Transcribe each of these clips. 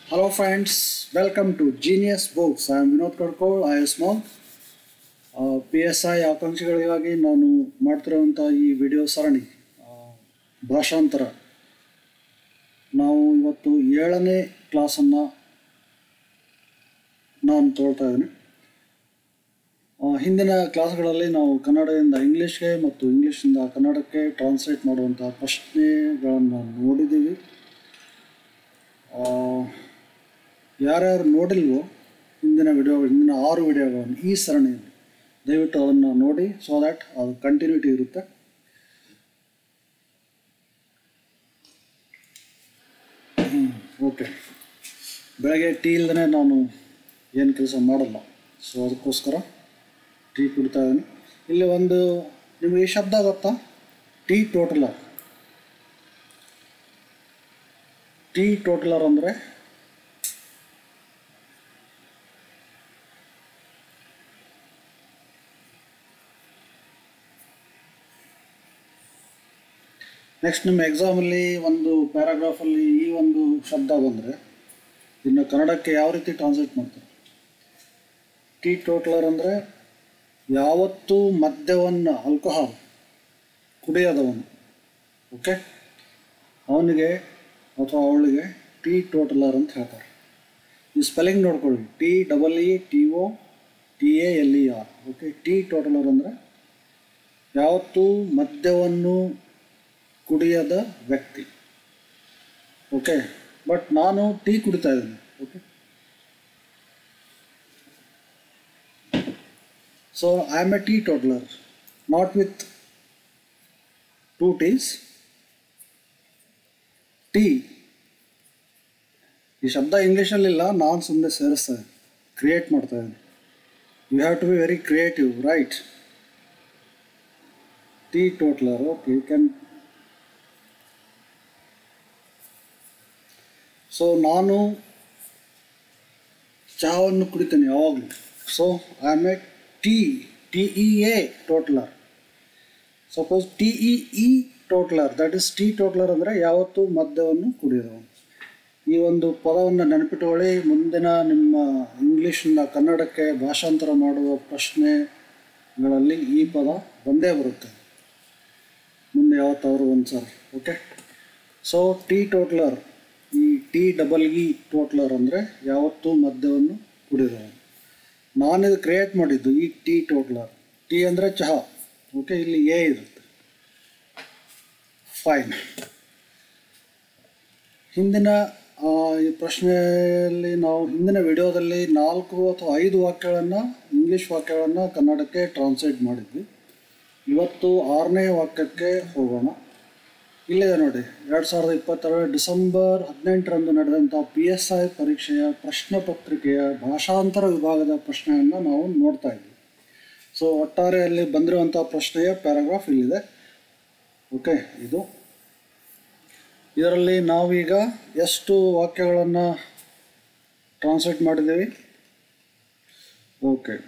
Hello friends, welcome to Genius Books. I am Vinod Kadkol, IS Monk. P S I ಆಕಾಂಕ್ಷಿಗಳಿಗಾಗಿ ನಾನು ಮಾಡ್ತಿರುವಂಥ ಈ video ಸರಣಿ ಆ, ಭಾಷಾಂತರ ನಾವು ಇವತ್ತು ಏಳನೇ ಕ್ಲಾಸನ್ನು ನಾನು ತೊಗೊಳ್ತಾ ಇದ್ದೀನಿ ಆ, ಹಿಂದಿನ ಕ್ಲಾಸ್ಗಳಲ್ಲಿ ನಾವು ಕನ್ನಡದಿಂದ ಇಂಗ್ಲೀಷ್ಗೆ ಮತ್ತು ಇಂಗ್ಲೀಷಿಂದ ಕನ್ನಡಕ್ಕೆ ಟ್ರಾನ್ಸ್ಲೇಟ್ ಮಾಡುವಂಥ ಪ್ರಶ್ನೆಗಳನ್ನು ನೋಡಿದ್ದೀವಿ ಆ, ಯಾರ್ಯಾರು ನೋಡಿಲ್ವೋ ಹಿಂದಿನ ವಿಡಿಯೋ ಹಿಂದಿನ ಆರು ವಿಡಿಯೋಗಳನ್ನು ಈ ಸರಣಿಯಲ್ಲಿ ದಯವಿಟ್ಟು ಅದನ್ನು ನೋಡಿ ಸೊ ದ್ಯಾಟ್ ಅದು ಕಂಟಿನ್ಯೂಟಿ ಇರುತ್ತೆ ಓಕೆ ಬೆಳಗ್ಗೆ ಟೀ ಇಲ್ದೇ ನಾನು ಏನು ಕೆಲಸ ಮಾಡಲ್ಲ ಸೊ ಅದಕ್ಕೋಸ್ಕರ ಟೀ ಕುಡಿತಾ ಇದ್ದೀನಿ ಇಲ್ಲಿ ಒಂದು ನಿಮಗೆ ಈ ಶಬ್ದ ಗೊತ್ತಾ ಟೀ ಟೋಟಲರ್ ಟೀ ಟೋಟಲರ್ ಅಂದರೆ ನೆಕ್ಸ್ಟ್ ನಿಮ್ಮ ಎಕ್ಸಾಮಲ್ಲಿ ಒಂದು ಪ್ಯಾರಾಗ್ರಾಫಲ್ಲಿ ಈ ಒಂದು ಶಬ್ದ ಬಂದರೆ ಇನ್ನು ಕನ್ನಡಕ್ಕೆ ಯಾವ ರೀತಿ ಟ್ರಾನ್ಸ್ಲೇಟ್ ಮಾಡ್ತಾರೆ ಟೀ ಟೋಟ್ಲರ್ ಅಂದರೆ ಯಾವತ್ತೂ ಮದ್ಯವನ್ನು ಆಲ್ಕೋಹಾಲ್ ಕುಡಿಯದವನು ಓಕೆ ಅವನಿಗೆ ಅಥವಾ ಅವಳಿಗೆ ಟೀ ಟೋಟಲರ್ ಅಂತ ಹೇಳ್ತಾರೆ ಈ ಸ್ಪೆಲ್ಲಿಂಗ್ ನೋಡ್ಕೊಳ್ಳಿ T double E T O T A L E R okay teetotaller ಅಂದರೆ ಯಾವತ್ತೂ ಮದ್ಯವನ್ನು ಕುಡಿಯದ ವ್ಯಕ್ತಿ ಓಕೆ ಬಟ್ ನಾನು ಟೀ ಕುಡಿತಾ ಇದ್ದೀನಿ okay so I am a teetotaller not with two teas tea ಈ ಶಬ್ದ ಇಂಗ್ಲೀಷಲ್ಲಿಲ್ಲ ನಾನು ಸುಮ್ಮನೆ ಸೇರಿಸ್ತಾ ಇದ್ದೀನಿ ಕ್ರಿಯೇಟ್ ಮಾಡ್ತಾ ಇದ್ದೀನಿ you have to be very creative right teetotaller okay you can so ನಾನು ಚಹಾವನ್ನು ಕುಡಿತೇನೆ ಯಾವಾಗಲೂ so I am a T T E A totaller suppose T E E totaller that is teetotaller ಅಂದರೆ ಯಾವತ್ತೂ ಮದ್ಯವನ್ನು ಕುಡಿಯೋದವನು ಈ ಒಂದು ಪದವನ್ನು ನೆನಪಿಟ್ಟುಕೊಳ್ಳಿ ಮುಂದಿನ ನಿಮ್ಮ ಇಂಗ್ಲೀಷಿಂದ ಕನ್ನಡಕ್ಕೆ ಭಾಷಾಂತರ ಮಾಡುವ ಪ್ರಶ್ನೆಗಳಲ್ಲಿ ಈ ಪದ ಬಂದೇ ಬರುತ್ತೆ ಮುಂದೆ ಯಾವತ್ತಾದರೂ ಒಂದು ಸಾರಿ ಓಕೆ ಸೊ ಟಿ ಟೋಟ್ಲರ್ ಈ ಟಿ ಡಬಲ್ ಇ ಟೋಟ್ಲರ್ ಅಂದರೆ ಯಾವತ್ತೂ ಮದ್ಯವನ್ನು ಕುಡಿದವನು ನಾನಿದು ಕ್ರಿಯೇಟ್ ಮಾಡಿದ್ದು ಈ ಟಿ ಟೋಟ್ಲರ್ ಟಿ ಅಂದರೆ ಚಹಾ ಓಕೆ ಇಲ್ಲಿ ಎ ಇರುತ್ತೆ ಫೈನ್ ಹಿಂದಿನ ಆ, ಈ ಪ್ರಶ್ನೆಯಲ್ಲಿ ನಾವು ಹಿಂದಿನ ವಿಡಿಯೋದಲ್ಲಿ ನಾಲ್ಕು ಅಥವಾ ಐದು ವಾಕ್ಯಗಳನ್ನು ಇಂಗ್ಲೀಷ್ ವಾಕ್ಯಗಳನ್ನು ಕನ್ನಡಕ್ಕೆ ಟ್ರಾನ್ಸ್ಲೇಟ್ ಮಾಡಿದ್ವಿ ಇವತ್ತು ಆರನೇ ವಾಕ್ಯಕ್ಕೆ ಹೋಗೋಣ ಇಲ್ಲಿದೆ ನೋಡಿ ಎರಡು ಸಾವಿರದ ಇಪ್ಪತ್ತೆರಡು ಡಿಸೆಂಬರ್ ಹದಿನೆಂಟರಂದು ನಡೆದಂಥ ಪಿ ಎಸ್ ಐ ಪರೀಕ್ಷೆಯ ಪ್ರಶ್ನೆ ಪತ್ರಿಕೆಯ ಭಾಷಾಂತರ ವಿಭಾಗದ ಪ್ರಶ್ನೆಯನ್ನು ನಾವು ನೋಡ್ತಾ ಇದ್ವಿ ಸೊ ಒಟ್ಟಾರೆ ಅಲ್ಲಿ ಬಂದಿರುವಂಥ ಪ್ರಶ್ನೆಯ ಪ್ಯಾರಾಗ್ರಾಫ್ ಇಲ್ಲಿದೆ ಓಕೆ ಇದು ಇದರಲ್ಲಿ ನಾವೀಗ ಎಷ್ಟು ವಾಕ್ಯಗಳನ್ನು ಟ್ರಾನ್ಸ್ಲೇಟ್ ಮಾಡಿದ್ದೀವಿ ಓಕೆ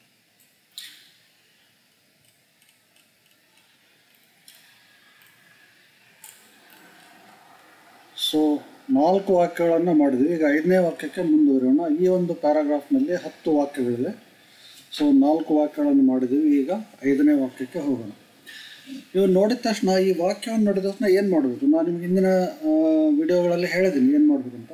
ಸೊ ನಾಲ್ಕು ವಾಕ್ಯಗಳನ್ನು ಮಾಡಿದ್ವಿ ಈಗ ಐದನೇ ವಾಕ್ಯಕ್ಕೆ ಮುಂದುವರಿಯೋಣ ಈ ಒಂದು ಪ್ಯಾರಾಗ್ರಾಫ್ನಲ್ಲಿ ಹತ್ತು ವಾಕ್ಯಗಳಿವೆ ಸೊ ನಾಲ್ಕು ವಾಕ್ಯಗಳನ್ನು ಮಾಡಿದ್ದೀವಿ ಈಗ ಐದನೇ ವಾಕ್ಯಕ್ಕೆ ಹೋಗೋಣ ನೀವು ನೋಡಿದ ತಕ್ಷಣ ಈ ವಾಕ್ಯವನ್ನು ನೋಡಿದ ತಕ್ಷಣ ಏನು ಮಾಡಬೇಕು ನಾನು ನಿಮ್ಗೆ ಹಿಂದಿನ ವಿಡಿಯೋಗಳಲ್ಲಿ ಹೇಳಿದ್ದೀನಿ ಏನು ಮಾಡಬೇಕಂತ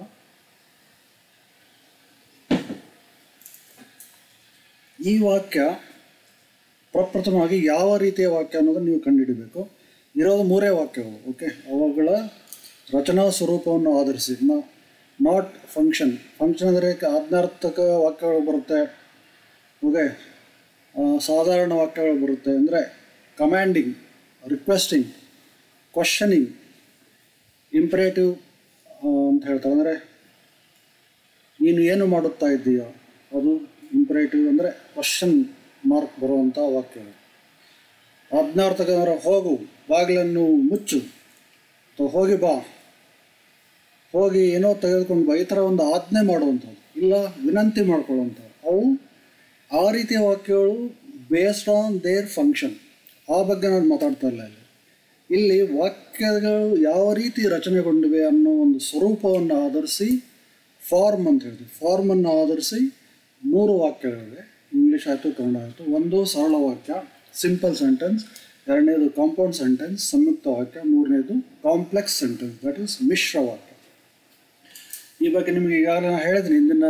ಈ ವಾಕ್ಯ ಪ್ರಪ್ರಥಮವಾಗಿ ಯಾವ ರೀತಿಯ ವಾಕ್ಯ ಅನ್ನೋದನ್ನು ನೀವು ಕಂಡುಹಿಡಬೇಕು ಇರೋದು ಮೂರೇ ವಾಕ್ಯಗಳು ಓಕೆ ಅವುಗಳ ರಚನಾ ಸ್ವರೂಪವನ್ನು ಆಧರಿಸಿ ನಾಟ್ ಫಂಕ್ಷನ್ ಫಂಕ್ಷನ್ ಅಂದರೆ ಆಜ್ಞಾರ್ಥಕ ವಾಕ್ಯಗಳು ಬರುತ್ತೆ ಓಕೆ ಸಾಧಾರಣ ವಾಕ್ಯಗಳು ಬರುತ್ತೆ ಅಂದರೆ ಕಮ್ಯಾಂಡಿಂಗ್ ರಿಕ್ವೆಸ್ಟಿಂಗ್ ಕ್ವಶನಿಂಗ್ ಇಂಪ್ರೇಟಿವ್ ಅಂತ ಹೇಳ್ತಾರೆ ಅಂದರೆ ನೀನು ಏನು ಮಾಡುತ್ತಾ ಇದ್ದೀಯಾ ಅದು ಇಂಪ್ರೇಟಿವ್ ಅಂದರೆ ಕ್ವಶನ್ ಮಾರ್ಕ್ ಬರುವಂಥ ವಾಕ್ಯಗಳು ಆಜ್ಞಾರ್ಥಕ ಅಂದರೆ ಹೋಗು ಬಾಗಿಲನ್ನು ಮುಚ್ಚು ಅಥವಾ ಹೋಗಿ ಬಾ ಹೋಗಿ ಏನೋ ತೆಗೆದುಕೊಂಡು ಬಾ ಈ ಥರ ಒಂದು ಆಜ್ಞೆ ಮಾಡುವಂಥದ್ದು ಇಲ್ಲ ವಿನಂತಿ ಮಾಡ್ಕೊಳ್ಳುವಂಥದ್ದು ಅವು ಆ ರೀತಿಯ ವಾಕ್ಯಗಳು ಬೇಸ್ಡ್ ಆನ್ ದೇರ್ ಫಂಕ್ಷನ್ ಆ ಬಗ್ಗೆ ನಾನು ಮಾತಾಡ್ತಾ ಇಲ್ಲ ಇಲ್ಲಿ ಇಲ್ಲಿ ವಾಕ್ಯಗಳು ಯಾವ ರೀತಿ ರಚನೆಗೊಂಡಿವೆ ಅನ್ನೋ ಒಂದು ಸ್ವರೂಪವನ್ನು ಆಧರಿಸಿ ಫಾರ್ಮ್ ಅಂತ ಹೇಳ್ತೀವಿ ಫಾರ್ಮನ್ನು ಆಧರಿಸಿ ಮೂರು ವಾಕ್ಯಗಳಿವೆ ಇಂಗ್ಲೀಷ್ ಆಯಿತು ಕನ್ನಡ ಆಯಿತು ಒಂದು ಸರಳ ವಾಕ್ಯ ಸಿಂಪಲ್ ಸೆಂಟೆನ್ಸ್ ಎರಡನೇದು ಕಾಂಪೌಂಡ್ ಸೆಂಟೆನ್ಸ್ ಸಂಯುಕ್ತ ವಾಕ್ಯ ಮೂರನೇದು ಕಾಂಪ್ಲೆಕ್ಸ್ ಸೆಂಟೆನ್ಸ್ ದಟ್ ಈಸ್ ಮಿಶ್ರ ವಾಕ್ಯ ಈ ಬಗ್ಗೆ ನಿಮಗೆ ಈಗಾಗಲೇ ನಾನು ಹೇಳಿದ್ದೀನಿ ಹಿಂದಿನ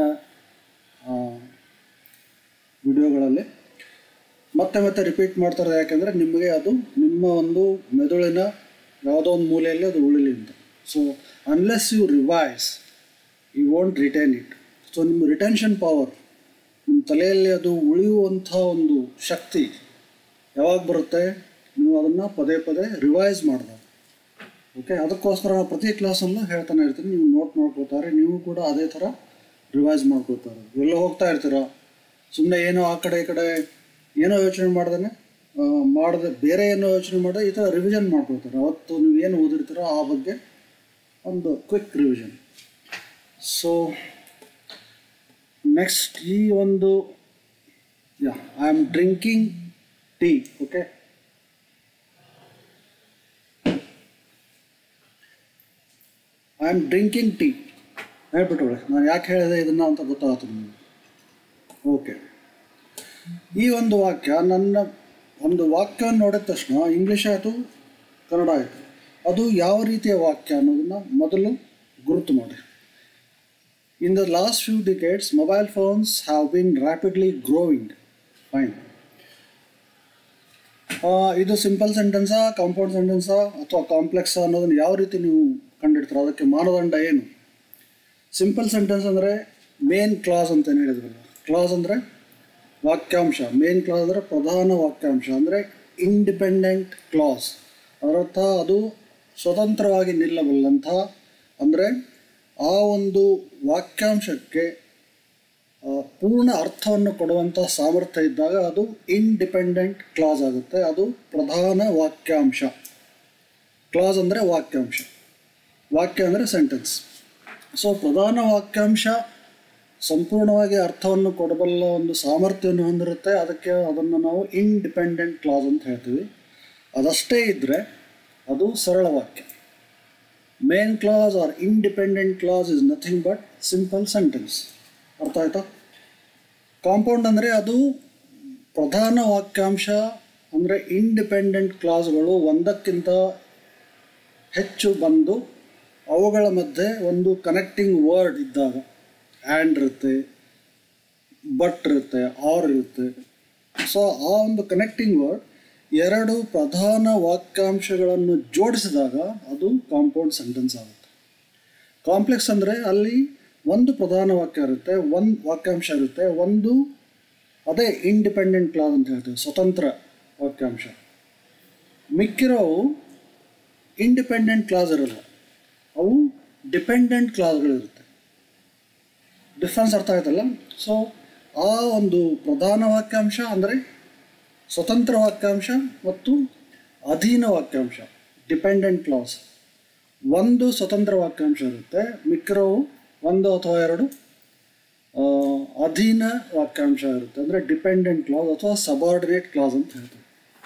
ವಿಡಿಯೋಗಳಲ್ಲಿ ಮತ್ತೆ ಮತ್ತೆ ರಿಪೀಟ್ ಮಾಡ್ತಾರೆ ಯಾಕೆಂದರೆ ನಿಮಗೆ ಅದು ನಿಮ್ಮ ಒಂದು ಮೆದುಳಿನ ಯಾವುದೋ ಒಂದು ಮೂಲೆಯಲ್ಲಿ ಅದು ಉಳಿಲಿ ಅಂತ so unless you revise you want retain it so ನಿಮ್ಮ ರಿಟೆನ್ಷನ್ ಪವರ್ ನಿಮ್ಮ ತಲೆಯಲ್ಲಿ ಅದು ಉಳಿಯುವಂಥ ಒಂದು ಶಕ್ತಿ ಯಾವಾಗ ಬರುತ್ತೆ ನೀವು ಅದನ್ನು ಪದೇ ಪದೇ ರಿವೈಸ್ ಮಾಡಿದಾಗ ಓಕೆ ಅದಕ್ಕೋಸ್ಕರ ನಾನು ಪ್ರತಿ ಕ್ಲಾಸಲ್ಲೂ ಹೇಳ್ತಾನೆ ಇರ್ತೀನಿ ನೀವು ನೋಟ್ ಮಾಡ್ಕೋತಾರೆ ನೀವು ಕೂಡ ಅದೇ ಥರ ರಿವೈಸ್ ಮಾಡ್ಕೋತಾರೆ ಎಲ್ಲ ಹೋಗ್ತಾ ಇರ್ತೀರ ಸುಮ್ಮನೆ ಏನೋ ಆ ಕಡೆ ಈ ಕಡೆ ಏನೋ ಯೋಚನೆ ಮಾಡ್ದೇ ಮಾಡದೆ ಬೇರೆ ಏನೋ ಯೋಚನೆ ಮಾಡದೆ ಈ ಥರ ರಿವಿಷನ್ ಮಾಡ್ಕೊಳ್ತಾರೆ ಅವತ್ತು ನೀವು ಏನು ಓದಿರ್ತೀರೋ ಆ ಬಗ್ಗೆ ಒಂದು ಕ್ವಿಕ್ ರಿವಿಷನ್ ಸೊ ನೆಕ್ಸ್ಟ್ ಈ ಒಂದು yeah I am drinking tea okay I am drinking tea ಹೇಳ್ಬಿಟ್ರೆ ನಾನು ಯಾಕೆ ಹೇಳಿದೆ ಇದನ್ನು ಅಂತ ಗೊತ್ತಾಗುತ್ತೆ ನಿಮಗೆ ಓಕೆ ಈ ಒಂದು ವಾಕ್ಯ ನನ್ನ ಒಂದು ವಾಕ್ಯವನ್ನು ನೋಡಿದ ತಕ್ಷಣ ಇಂಗ್ಲೀಷ್ ಆಯಿತು ಕನ್ನಡ ಆಯಿತು ಅದು ಯಾವ ರೀತಿಯ ವಾಕ್ಯ ಅನ್ನೋದನ್ನು ಮೊದಲು ಗುರುತು ಮಾಡಿ in the last few decades mobile phones have been rapidly growing fine ಇದು ಸಿಂಪಲ್ ಸೆಂಟೆನ್ಸಾ ಕಾಂಪೌಂಡ್ ಸೆಂಟೆನ್ಸಾ ಅಥವಾ ಕಾಂಪ್ಲೆಕ್ಸಾ ಅನ್ನೋದನ್ನು ಯಾವ ರೀತಿ ನೀವು ಕಂಡಿಡ್ತೀರ ಅದಕ್ಕೆ ಮಾನದಂಡ ಏನು ಸಿಂಪಲ್ ಸೆಂಟೆನ್ಸ್ ಅಂದರೆ ಮೇನ್ ಕ್ಲಾಸ್ ಅಂತ ಏನು ಹೇಳಿದ್ರಲ್ಲ ಕ್ಲಾಸ್ ಅಂದರೆ ವಾಕ್ಯಾಂಶ ಮೇನ್ ಕ್ಲಾಸ್ ಅಂದರೆ ಪ್ರಧಾನ ವಾಕ್ಯಾಂಶ ಅಂದರೆ ಇಂಡಿಪೆಂಡೆಂಟ್ ಕ್ಲಾಸ್ ಅದರರ್ಥ ಅದು ಸ್ವತಂತ್ರವಾಗಿ ನಿಲ್ಲಬಲ್ಲಂಥ ಅಂದರೆ ಆ ಒಂದು ವಾಕ್ಯಾಂಶಕ್ಕೆ ಆ, ಪೂರ್ಣ ಅರ್ಥವನ್ನು ಕೊಡುವಂಥ ಸಾಮರ್ಥ್ಯ ಇದ್ದಾಗ ಅದು ಇಂಡಿಪೆಂಡೆಂಟ್ ಕ್ಲಾಸ್ ಆಗುತ್ತೆ ಅದು ಪ್ರಧಾನ ವಾಕ್ಯಾಂಶ ಕ್ಲಾಸ್ ಅಂದರೆ ವಾಕ್ಯಾಂಶ ವಾಕ್ಯ ಅಂದರೆ ಸೆಂಟೆನ್ಸ್ ಸೊ ಪ್ರಧಾನ ವಾಕ್ಯಾಂಶ ಸಂಪೂರ್ಣವಾಗಿ ಅರ್ಥವನ್ನು ಕೊಡಬಲ್ಲ ಒಂದು ಸಾಮರ್ಥ್ಯವನ್ನು ಹೊಂದಿರುತ್ತೆ ಅದಕ್ಕೆ ಅದನ್ನು ನಾವು ಇಂಡಿಪೆಂಡೆಂಟ್ ಕ್ಲಾಸ್ ಅಂತ ಹೇಳ್ತೀವಿ ಅದಷ್ಟೇ ಇದ್ದರೆ ಅದು ಸರಳ ವಾಕ್ಯ main clause or independent clause is nothing but simple sentence ಅರ್ಥ ಆಯ್ತಾ ಕಾಂಪೌಂಡ್ ಅಂದರೆ ಅದು ಪ್ರಧಾನ ವಾಕ್ಯಾಂಶ ಅಂದರೆ ಇಂಡಿಪೆಂಡೆಂಟ್ ಕ್ಲಾಸ್ಗಳು ಒಂದಕ್ಕಿಂತ ಹೆಚ್ಚು ಬಂದು ಅವುಗಳ ಮಧ್ಯೆ ಒಂದು ಕನೆಕ್ಟಿಂಗ್ ವರ್ಡ್ ಇದ್ದಾಗ ಆ್ಯಂಡ್ ಇರುತ್ತೆ ಬಟ್ ಇರುತ್ತೆ ಆರ್ ಇರುತ್ತೆ ಸೊ ಆ ಒಂದು ಕನೆಕ್ಟಿಂಗ್ ವರ್ಡ್ ಎರಡು ಪ್ರಧಾನ ವಾಕ್ಯಾಂಶಗಳನ್ನು ಜೋಡಿಸಿದಾಗ ಅದು ಕಾಂಪೌಂಡ್ ಸೆಂಟೆನ್ಸ್ ಆಗುತ್ತೆ ಕಾಂಪ್ಲೆಕ್ಸ್ ಅಂದರೆ ಅಲ್ಲಿ ಒಂದು ಪ್ರಧಾನ ವಾಕ್ಯ ಇರುತ್ತೆ ಒಂದು ವಾಕ್ಯಾಂಶ ಇರುತ್ತೆ ಒಂದು ಅದೇ ಇಂಡಿಪೆಂಡೆಂಟ್ ಕ್ಲಾಸ್ ಅಂತ ಹೇಳ್ತೀವಿ ಸ್ವತಂತ್ರ ವಾಕ್ಯಾಂಶ ಮಿಕ್ಕಿರೋವು ಇಂಡಿಪೆಂಡೆಂಟ್ ಕ್ಲಾಸ್ ಇರಲ್ಲ ಅವು ಡಿಪೆಂಡೆಂಟ್ ಕ್ಲಾಸ್ಗಳಿರುತ್ತೆ ಡಿಫ್ರೆನ್ಸ್ ಅರ್ಥ ಆಯ್ತಲ್ಲ ಸೊ ಆ ಒಂದು ಪ್ರಧಾನ ವಾಕ್ಯಾಂಶ ಅಂದರೆ ಸ್ವತಂತ್ರ ವಾಕ್ಯಾಂಶ ಮತ್ತು ಅಧೀನ ವಾಕ್ಯಾಂಶ ಡಿಪೆಂಡೆಂಟ್ ಕ್ಲಾಸ್ ಒಂದು ಸ್ವತಂತ್ರ ವಾಕ್ಯಾಂಶ ಇರುತ್ತೆ ಮಿಕ್ಕಿರೋವು ಒಂದು ಅಥವಾ ಎರಡು ಆ, ಅಧೀನ ವಾಕ್ಯಾಂಶ ಇರುತ್ತೆ ಅಂದರೆ ಡಿಪೆಂಡೆಂಟ್ ಕ್ಲಾಸ್ ಅಥವಾ ಸಬಾರ್ಡಿನೇಟ್ ಕ್ಲಾಸ್ ಅಂತ ಹೇಳ್ತೀವಿ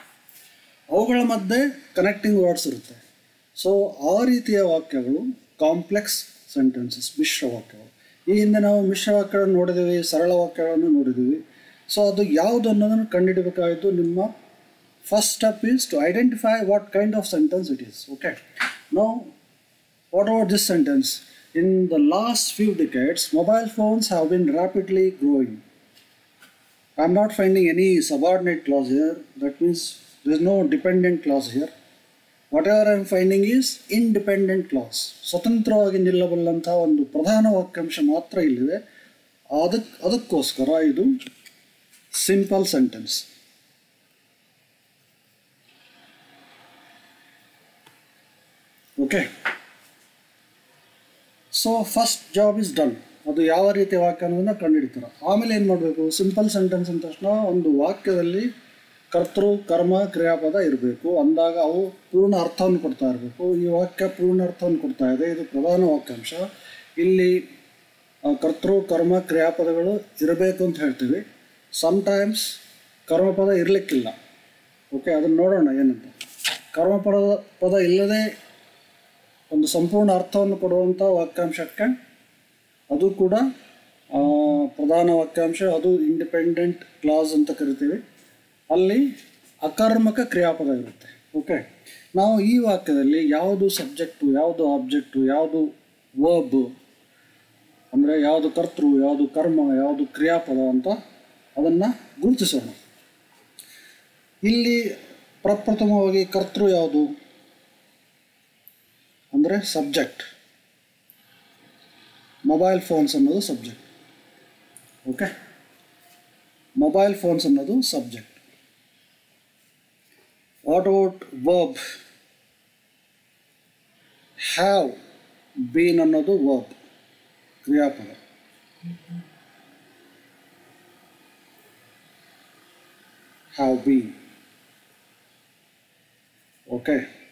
ಅವುಗಳ ಮಧ್ಯೆ ಕನೆಕ್ಟಿಂಗ್ ವರ್ಡ್ಸ್ ಇರುತ್ತೆ ಸೊ ಆ ರೀತಿಯ ವಾಕ್ಯಗಳು ಕಾಂಪ್ಲೆಕ್ಸ್ ಸೆಂಟೆನ್ಸಸ್ ಮಿಶ್ರ ವಾಕ್ಯಗಳು ಈ ಹಿಂದೆ ನಾವು ಮಿಶ್ರ ವಾಕ್ಯಗಳನ್ನು ನೋಡಿದ್ದೀವಿ ಸರಳ ವಾಕ್ಯಗಳನ್ನು ನೋಡಿದ್ದೀವಿ ಸೊ ಅದು ಯಾವುದು ಅನ್ನೋದನ್ನು ಕಂಡುಹಿಡಬೇಕಾಯಿತು ನಿಮ್ಮ first step is to identify what kind of sentence it is okay no What about this sentence? In the last few decades, mobile phones have been rapidly growing. I'm not finding any subordinate clause here. That means there's no dependent clause here. Whatever I'm finding is independent clause. ಸ್ವತಂತ್ರವಾಗಿ ನಿಲ್ಲಬಲ್ಲಂಥ ಒಂದು ಪ್ರಧಾನ ವಾಕ್ಯಾಂಶ ಮಾತ್ರ ಇಲ್ಲಿದೆ ಅದಕ್ಕೆ ಅದಕ್ಕೋಸ್ಕರ ಇದು simple sentence okay so first job is done ಅದು ಯಾವ ರೀತಿಯ ವಾಕ್ಯ ಅನ್ನೋದನ್ನ ಕಂಡುಹಿಡಿತಾರೆ ಆಮೇಲೆ ಏನು ಮಾಡಬೇಕು ಸಿಂಪಲ್ ಸೆಂಟೆನ್ಸ್ ಅಂದ ತಕ್ಷಣ ಒಂದು ವಾಕ್ಯದಲ್ಲಿ ಕರ್ತೃ ಕರ್ಮ ಕ್ರಿಯಾಪದ ಇರಬೇಕು ಅಂದಾಗ ಅವು ಪೂರ್ಣ ಅರ್ಥವನ್ನು ಕೊಡ್ತಾ ಇರಬೇಕು ಈ ವಾಕ್ಯ ಪೂರ್ಣ ಅರ್ಥವನ್ನು ಕೊಡ್ತಾ ಇದೆ ಇದು ಪ್ರಧಾನ ವಾಕ್ಯಾಂಶ ಇಲ್ಲಿ ಆ, ಕರ್ತೃ ಕರ್ಮ ಕ್ರಿಯಾಪದಗಳು ಇರಬೇಕು ಅಂತ ಹೇಳ್ತೀವಿ ಸಮ್ಟೈಮ್ಸ್ ಕರ್ಮಪದ ಇರಲಿಕ್ಕಿಲ್ಲ ಓಕೆ ಅದನ್ನು ನೋಡೋಣ ಏನಂತ ಕರ್ಮಪದ ಪದ ಇಲ್ಲದೆ ಒಂದು ಸಂಪೂರ್ಣ ಅರ್ಥವನ್ನು ಕೊಡುವಂಥ ವಾಕ್ಯಾಂಶಕ್ಕೆ ಅದು ಕೂಡ ಆ, ಪ್ರಧಾನ ವಾಕ್ಯಾಂಶ ಅದು ಇಂಡಿಪೆಂಡೆಂಟ್ ಕ್ಲಾಸ್ ಅಂತ ಕರಿತೀವಿ ಅಲ್ಲಿ ಅಕರ್ಮಕ ಕ್ರಿಯಾಪದ ಇರುತ್ತೆ ಓಕೆ ನಾವು ಈ ವಾಕ್ಯದಲ್ಲಿ ಯಾವುದು ಸಬ್ಜೆಕ್ಟು ಯಾವುದು ಆಬ್ಜೆಕ್ಟು ಯಾವುದು ವರ್ಬ್ ಅಂದರೆ ಯಾವುದು ಕರ್ತೃ ಯಾವುದು ಕರ್ಮ ಯಾವುದು ಕ್ರಿಯಾಪದ ಅಂತ ಅದನ್ನು ಗುರುತಿಸೋಣ ಇಲ್ಲಿ ಪ್ರಪ್ರಥಮವಾಗಿ ಕರ್ತೃ ಯಾವುದು ಅಂದರೆ ಸಬ್ಜೆಕ್ಟ್ ಮೊಬೈಲ್ ಫೋನ್ಸ್ ಅನ್ನೋದು ಸಬ್ಜೆಕ್ಟ್ ಓಕೆ ಮೊಬೈಲ್ ಫೋನ್ಸ್ ಅನ್ನೋದು subject what about verb have been ಅನ್ನೋದು ವರ್ಬ್ ಕ್ರಿಯಾಪದ have been okay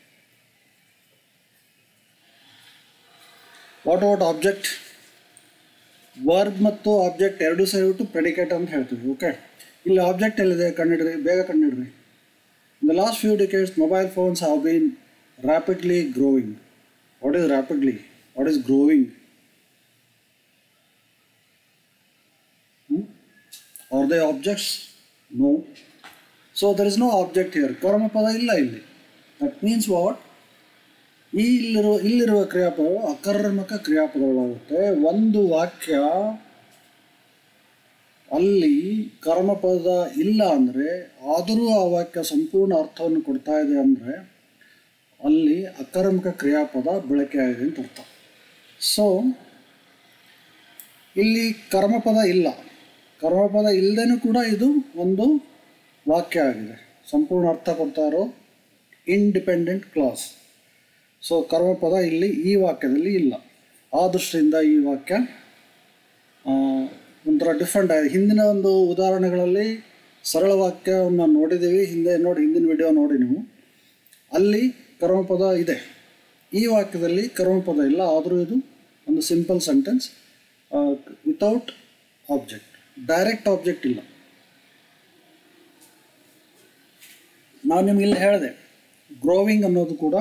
what about object verb ಮತ್ತು ಆಬ್ಜೆಕ್ಟ್ ಎರಡೂ ಸೇರಿಬಿಟ್ಟು ಪ್ರೆಡಿಕೇಟ್ ಅಂತ ಹೇಳ್ತೀವಿ ಓಕೆ ಇಲ್ಲಿ ಆಬ್ಜೆಕ್ಟ್ ಎಲ್ಲಿದೆ ಕಂಡಿಡ್ರಿ ಬೇಗ ಕಂಡಿಡ್ರಿ in the last few decades mobile phones have been rapidly growing what is rapidly what is growing are they objects no so there is no object here ಕರ್ಮಪದ ಇಲ್ಲ ಇಲ್ಲಿ ದಟ್ ಮೀನ್ಸ್ ವಾಟ್ ಈ ಇಲ್ಲಿರುವ ಇಲ್ಲಿರುವ ಕ್ರಿಯಾಪದಗಳು ಅಕರ್ಮಕ ಕ್ರಿಯಾಪದಗಳಾಗುತ್ತೆ ಒಂದು ವಾಕ್ಯ ಅಲ್ಲಿ ಕರ್ಮಪದ ಇಲ್ಲ ಅಂದರೆ ಆದರೂ ಆ ವಾಕ್ಯ ಸಂಪೂರ್ಣ ಅರ್ಥವನ್ನು ಕೊಡ್ತಾ ಇದೆ ಅಂದರೆ ಅಲ್ಲಿ ಅಕರ್ಮಕ ಕ್ರಿಯಾಪದ ಬಳಕೆ ಆಗಿದೆ ಅಂತ ಅರ್ಥ ಸೊ ಇಲ್ಲಿ ಕರ್ಮಪದ ಇಲ್ಲ ಕರ್ಮಪದ ಇಲ್ಲದೇನೂ ಕೂಡ ಇದು ಒಂದು ವಾಕ್ಯ ಆಗಿದೆ ಸಂಪೂರ್ಣ ಅರ್ಥ ಕೊಡ್ತಾ ಇರೋ ಇಂಡಿಪೆಂಡೆಂಟ್ ಕ್ಲಾಸ್ ಸೊ ಕರ್ಮಪದ ಇಲ್ಲಿ ಈ ವಾಕ್ಯದಲ್ಲಿ ಇಲ್ಲ ಆ ದೃಷ್ಟಿಯಿಂದ ಈ ವಾಕ್ಯ ಆ, ಒಂಥರ ಡಿಫ್ರೆಂಟ್ ಆಗಿದೆ ಹಿಂದಿನ ಒಂದು ಉದಾಹರಣೆಗಳಲ್ಲಿ ಸರಳ ವಾಕ್ಯವನ್ನು ನೋಡಿದ್ದೀವಿ ಹಿಂದೆ ನೋಡಿ ಹಿಂದಿನ ವಿಡಿಯೋ ನೋಡಿ ನೀವು ಅಲ್ಲಿ ಕರ್ಮಪದ ಇದೆ ಈ ವಾಕ್ಯದಲ್ಲಿ ಕರ್ಮಪದ ಇಲ್ಲ ಆದರೂ ಇದು ಒಂದು simple sentence without object direct object ಇಲ್ಲ ನಾನು ನಿಮ್ಗೆ ಇಲ್ಲಿ ಹೇಳಿದೆ ಗ್ರೋವಿಂಗ್ ಅನ್ನೋದು ಕೂಡ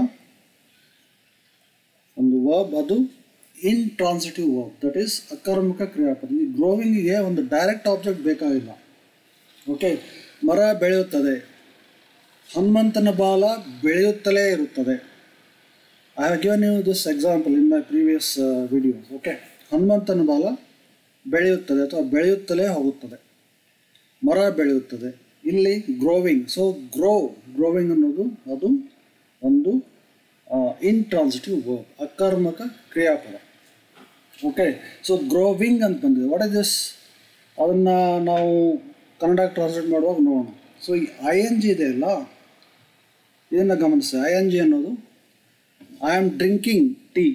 ಒಂದು ವರ್ಬ್ ಅದು intransitive verb that is ಅಕರ್ಮಕ ಕ್ರಿಯಾಪದ ಈ ಗ್ರೋವಿಂಗಿಗೆ ಒಂದು ಡೈರೆಕ್ಟ್ ಆಬ್ಜೆಕ್ಟ್ ಬೇಕಾಗಿಲ್ಲ ಓಕೆ ಮರ ಬೆಳೆಯುತ್ತದೆ ಹನುಮಂತನ ಬಾಲ ಬೆಳೆಯುತ್ತಲೇ ಇರುತ್ತದೆ I have given you this example in my previous videos okay ಹನುಮಂತನ ಬಾಲ ಬೆಳೆಯುತ್ತದೆ ಅಥವಾ ಬೆಳೆಯುತ್ತಲೇ ಹೋಗುತ್ತದೆ ಮರ ಬೆಳೆಯುತ್ತದೆ ಇಲ್ಲಿ ಗ್ರೋವಿಂಗ್ ಸೊ ಗ್ರೋ ಗ್ರೋವಿಂಗ್ ಅನ್ನೋದು ಅದು ಒಂದು ಇಂಟ್ರಾನ್ಸಿಟಿವ್ ವರ್ಬ್ ಅಕರ್ಮಕ ಕ್ರಿಯಾಪದ ಓಕೆ ಸೊ ಗ್ರೋವಿಂಗ್ ಅಂತ ಬಂದಿದೆ ವಾಟ್ ಇಸ್ ದಿಸ್ ಅದನ್ನು ನಾವು ಕನ್ನಡ ಟ್ರಾನ್ಸ್ಲೇಟ್ ಮಾಡುವಾಗ ನೋಡೋಣ ಸೊ ಈ ಐ ಎನ್ ಜಿ ಇದೆ ಅಲ್ಲ ಇದನ್ನು ಗಮನಿಸಿ ಐ ಎನ್ ಜಿ ಅನ್ನೋದು I am drinking tea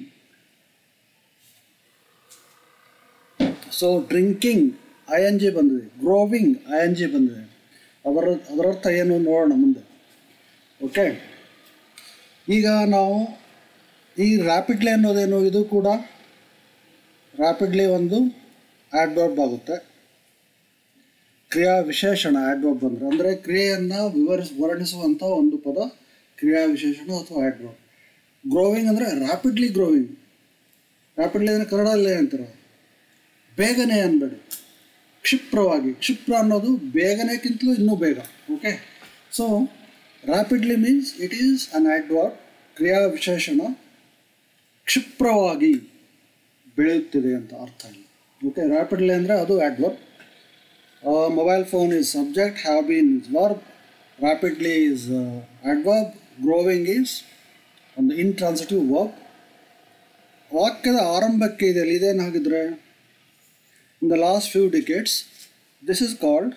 so drinking I N G ಬಂದಿದೆ ಗ್ರೋವಿಂಗ್ ಐ ಎನ್ ಜಿ ಬಂದಿದೆ ಅದರ ಅದರರ್ಥ ಏನು ನೋಡೋಣ ಮುಂದೆ ಓಕೆ ಈಗ ನಾವು ಈ ರ್ಯಾಪಿಡ್ಲಿ ಅನ್ನೋದೇನು ಇದು ಕೂಡ ರ್ಯಾಪಿಡ್ಲಿ ಒಂದು ಆಡ್ವರ್ಬ್ ಆಗುತ್ತೆ ಕ್ರಿಯಾ ವಿಶೇಷಣ ಆಡ್ವರ್ಬ್ ಅಂದರೆ ಅಂದರೆ ಕ್ರಿಯೆಯನ್ನು ವಿವರಿಸ್ ವರ್ಣಿಸುವಂಥ ಒಂದು ಪದ ಕ್ರಿಯಾ ವಿಶೇಷಣ ಅಥವಾ ಆಡ್ವರ್ಬ್ ಗ್ರೋವಿಂಗ್ ಅಂದರೆ ರ್ಯಾಪಿಡ್ಲಿ ಗ್ರೋವಿಂಗ್ ರ್ಯಾಪಿಡ್ಲಿ ಅಂದರೆ ಕನ್ನಡದಲ್ಲಿ ಅಂತಾರೆ ಬೇಗನೆ ಅನ್ಬೇಡಿ ಕ್ಷಿಪ್ರವಾಗಿ ಕ್ಷಿಪ್ರ ಅನ್ನೋದು ಬೇಗನೆಕ್ಕಿಂತಲೂ ಇನ್ನೂ ಬೇಗ okay so rapidly means it is an adverb ಕ್ರಿಯಾ ವಿಶೇಷಣ ಕ್ಷಿಪ್ರವಾಗಿ ಬೆಳೆಯುತ್ತಿದೆ ಅಂತ ಅರ್ಥ ಇಲ್ಲ ಓಕೆ ರ್ಯಾಪಿಡ್ಲಿ ಅಂದರೆ ಅದು adverb mobile phone is subject have been is verb rapidly is adverb growing is ಒಂದು ಇಂಟ್ರಾನ್ಸಿಟಿವ್ ವರ್ಬ್ ವಾಕ್ಯದ ಆರಂಭಕ್ಕೆ ಇದೆ ಇದೇನಾಗಿದ್ರೆ in the last few decades, this is called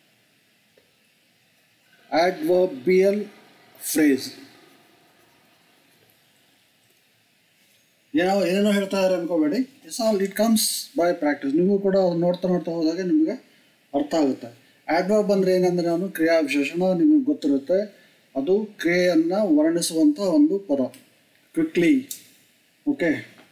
adverbial phrase. ಏನೋ ಏನೇನೋ ಹೇಳ್ತಾ ಇದ್ದಾರೆ ಅನ್ಕೋಬೇಡಿ it's all it comes by practice ನೀವು ಕೂಡ ಅದು ನೋಡ್ತಾ ನೋಡ್ತಾ ಹೋದಾಗ ನಿಮಗೆ ಅರ್ಥ ಆಗುತ್ತೆ ಆಡ್ವರ್ಬ್ ಅಂದರೆ ಏನಂದರೆ ನಾನು ಕ್ರಿಯಾ ವಿಶೇಷಣ ನಿಮಗೆ ಗೊತ್ತಿರುತ್ತೆ ಅದು ಕ್ರಿಯೆಯನ್ನು ವರ್ಣಿಸುವಂಥ ಒಂದು ಪದ ಕ್ವಿಕ್ಲಿ ಓಕೆ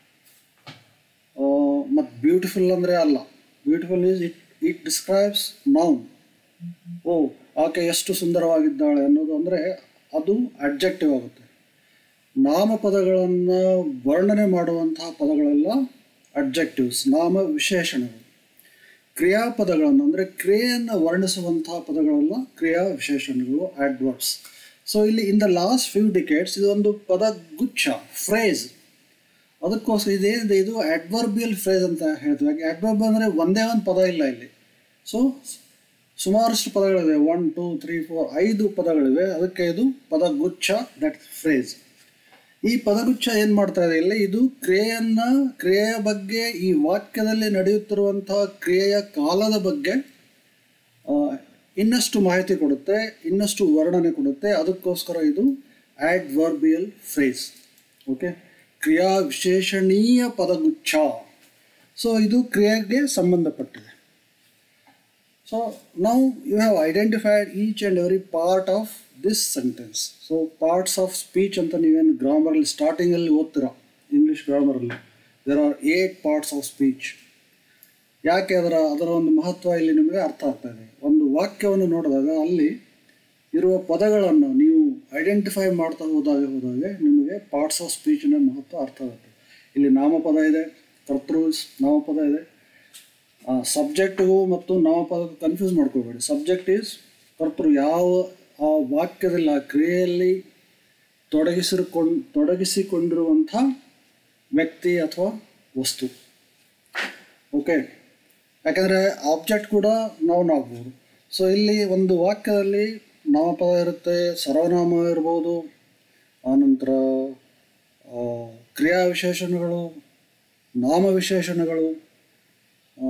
ಮತ್ತು ಬ್ಯೂಟಿಫುಲ್ ಅಂದರೆ ಅಲ್ಲ beautiful is it it describes noun ಓ ಆಕೆ ಎಷ್ಟು ಸುಂದರವಾಗಿದ್ದಾಳೆ ಅನ್ನೋದು ಅಂದರೆ ಅದು ಅಡ್ಜೆಕ್ಟಿವ್ ಆಗುತ್ತೆ ನಾಮಪದಗಳನ್ನು ವರ್ಣನೆ ಮಾಡುವಂತಹ ಪದಗಳೆಲ್ಲ ಅಬ್ಜೆಕ್ಟಿವ್ಸ್ ನಾಮ ವಿಶೇಷಣಗಳು ಕ್ರಿಯಾಪದಗಳನ್ನು ಅಂದರೆ ಕ್ರಿಯೆಯನ್ನು ವರ್ಣಿಸುವಂತಹ ಪದಗಳೆಲ್ಲ ಕ್ರಿಯಾ ವಿಶೇಷಣಗಳು ಆಡ್ವರ್ಬ್ಸ್ ಸೊ ಇಲ್ಲಿ in the last few decades ಇದೊಂದು ಪದ ಗುಚ್ಛ ಫ್ರೇಸ್ ಅದಕ್ಕೋಸ್ಕರ ಇದೇನಿದೆ ಇದು ಅಡ್ವರ್ಬಿಯಲ್ ಫ್ರೇಸ್ ಅಂತ ಹೇಳ್ತೀವಿ ಅಡ್ವರ್ಬ್ ಅಂದರೆ ಒಂದೇ ಒಂದು ಪದ ಇಲ್ಲ ಇಲ್ಲಿ ಸೊ ಸುಮಾರಷ್ಟು ಪದಗಳಿವೆ ಒನ್ ಟೂ ತ್ರೀ ಫೋರ್ ಐದು ಪದಗಳಿವೆ ಅದಕ್ಕೆ ಇದು ಪದಗುಚ್ಛ ದಟ್ ಫ್ರೇಸ್ ಈ ಪದಗುಚ್ಛ ಏನು ಮಾಡ್ತಾ ಇದೆ ಇಲ್ಲಿ ಇದು ಕ್ರಿಯೆಯನ್ನ ಕ್ರಿಯೆಯ ಬಗ್ಗೆ ಈ ವಾಕ್ಯದಲ್ಲಿ ನಡೆಯುತ್ತಿರುವಂತಹ ಕ್ರಿಯೆಯ ಕಾಲದ ಬಗ್ಗೆ ಆ, ಇನ್ನಷ್ಟು ಮಾಹಿತಿ ಕೊಡುತ್ತೆ ಇನ್ನಷ್ಟು ವರ್ಣನೆ ಕೊಡುತ್ತೆ ಅದಕ್ಕೋಸ್ಕರ ಇದು ಆಡ್ವರ್ಬಿಯಲ್ ಫ್ರೇಸ್ ಓಕೆ ಕ್ರಿಯಾ ವಿಶೇಷಣೀಯ ಪದಗುಚ್ಛ ಸೊ ಇದು ಕ್ರಿಯೆಗೆ ಸಂಬಂಧಪಟ್ಟಿದೆ ಸೊ ನಾವು you have identified each and every part of this sentence so parts of speech ಅಂತ ನೀವೇನು ಗ್ರಾಮರಲ್ಲಿ ಸ್ಟಾರ್ಟಿಂಗಲ್ಲಿ ಓದ್ತೀರಾ ಇಂಗ್ಲೀಷ್ ಗ್ರಾಮರಲ್ಲಿ there are eight parts of speech ಯಾಕೆ ಅದರ ಅದರ ಒಂದು ಮಹತ್ವ ಇಲ್ಲಿ ನಿಮಗೆ ಅರ್ಥ ಆಗ್ತಾ ಇದೆ ಒಂದು ವಾಕ್ಯವನ್ನು ನೋಡಿದಾಗ ಅಲ್ಲಿ ಇರುವ ಪದಗಳನ್ನು ನೀವು ಐಡೆಂಟಿಫೈ ಮಾಡ್ತಾ ಹೋದಾಗ ಹೋದಾಗ ನಿಮಗೆ ಪಾರ್ಟ್ಸ್ ಆಫ್ ಸ್ಪೀಚಿನ ಮಹತ್ವ ಅರ್ಥ ಆಗುತ್ತೆ ಇಲ್ಲಿ ನಾಮಪದ ಇದೆ ಕರ್ತೃ ನಾಮಪದ ಇದೆ ಸಬ್ಜೆಕ್ಟಿಗೂ ಮತ್ತು ನಾಮಪದಕ್ಕೂ ಕನ್ಫ್ಯೂಸ್ ಮಾಡ್ಕೋಬೇಡಿ ಸಬ್ಜೆಕ್ಟ್ ಈಸ್ ಕರ್ತೃ ಯಾವ ಆ ವಾಕ್ಯದಲ್ಲಿ ಆ ಕ್ರಿಯೆಯಲ್ಲಿ ತೊಡಗಿಸಿಕೊಂಡು ತೊಡಗಿಸಿಕೊಂಡಿರುವಂಥ ವ್ಯಕ್ತಿ ಅಥವಾ ವಸ್ತು ಓಕೆ ಯಾಕಂದರೆ ಆಬ್ಜೆಕ್ಟ್ ಕೂಡ ನೌನ್ ಆಗ್ಬೋದು ಸೊ ಇಲ್ಲಿ ಒಂದು ವಾಕ್ಯದಲ್ಲಿ ನಾಮಪದ ಇರುತ್ತೆ ಸರ್ವನಾಮ ಇರ್ಬೋದು ಆನಂತರ ಆ, ಕ್ರಿಯಾ ವಿಶೇಷಣಗಳು ನಾಮ ವಿಶೇಷಣಗಳು ಆ,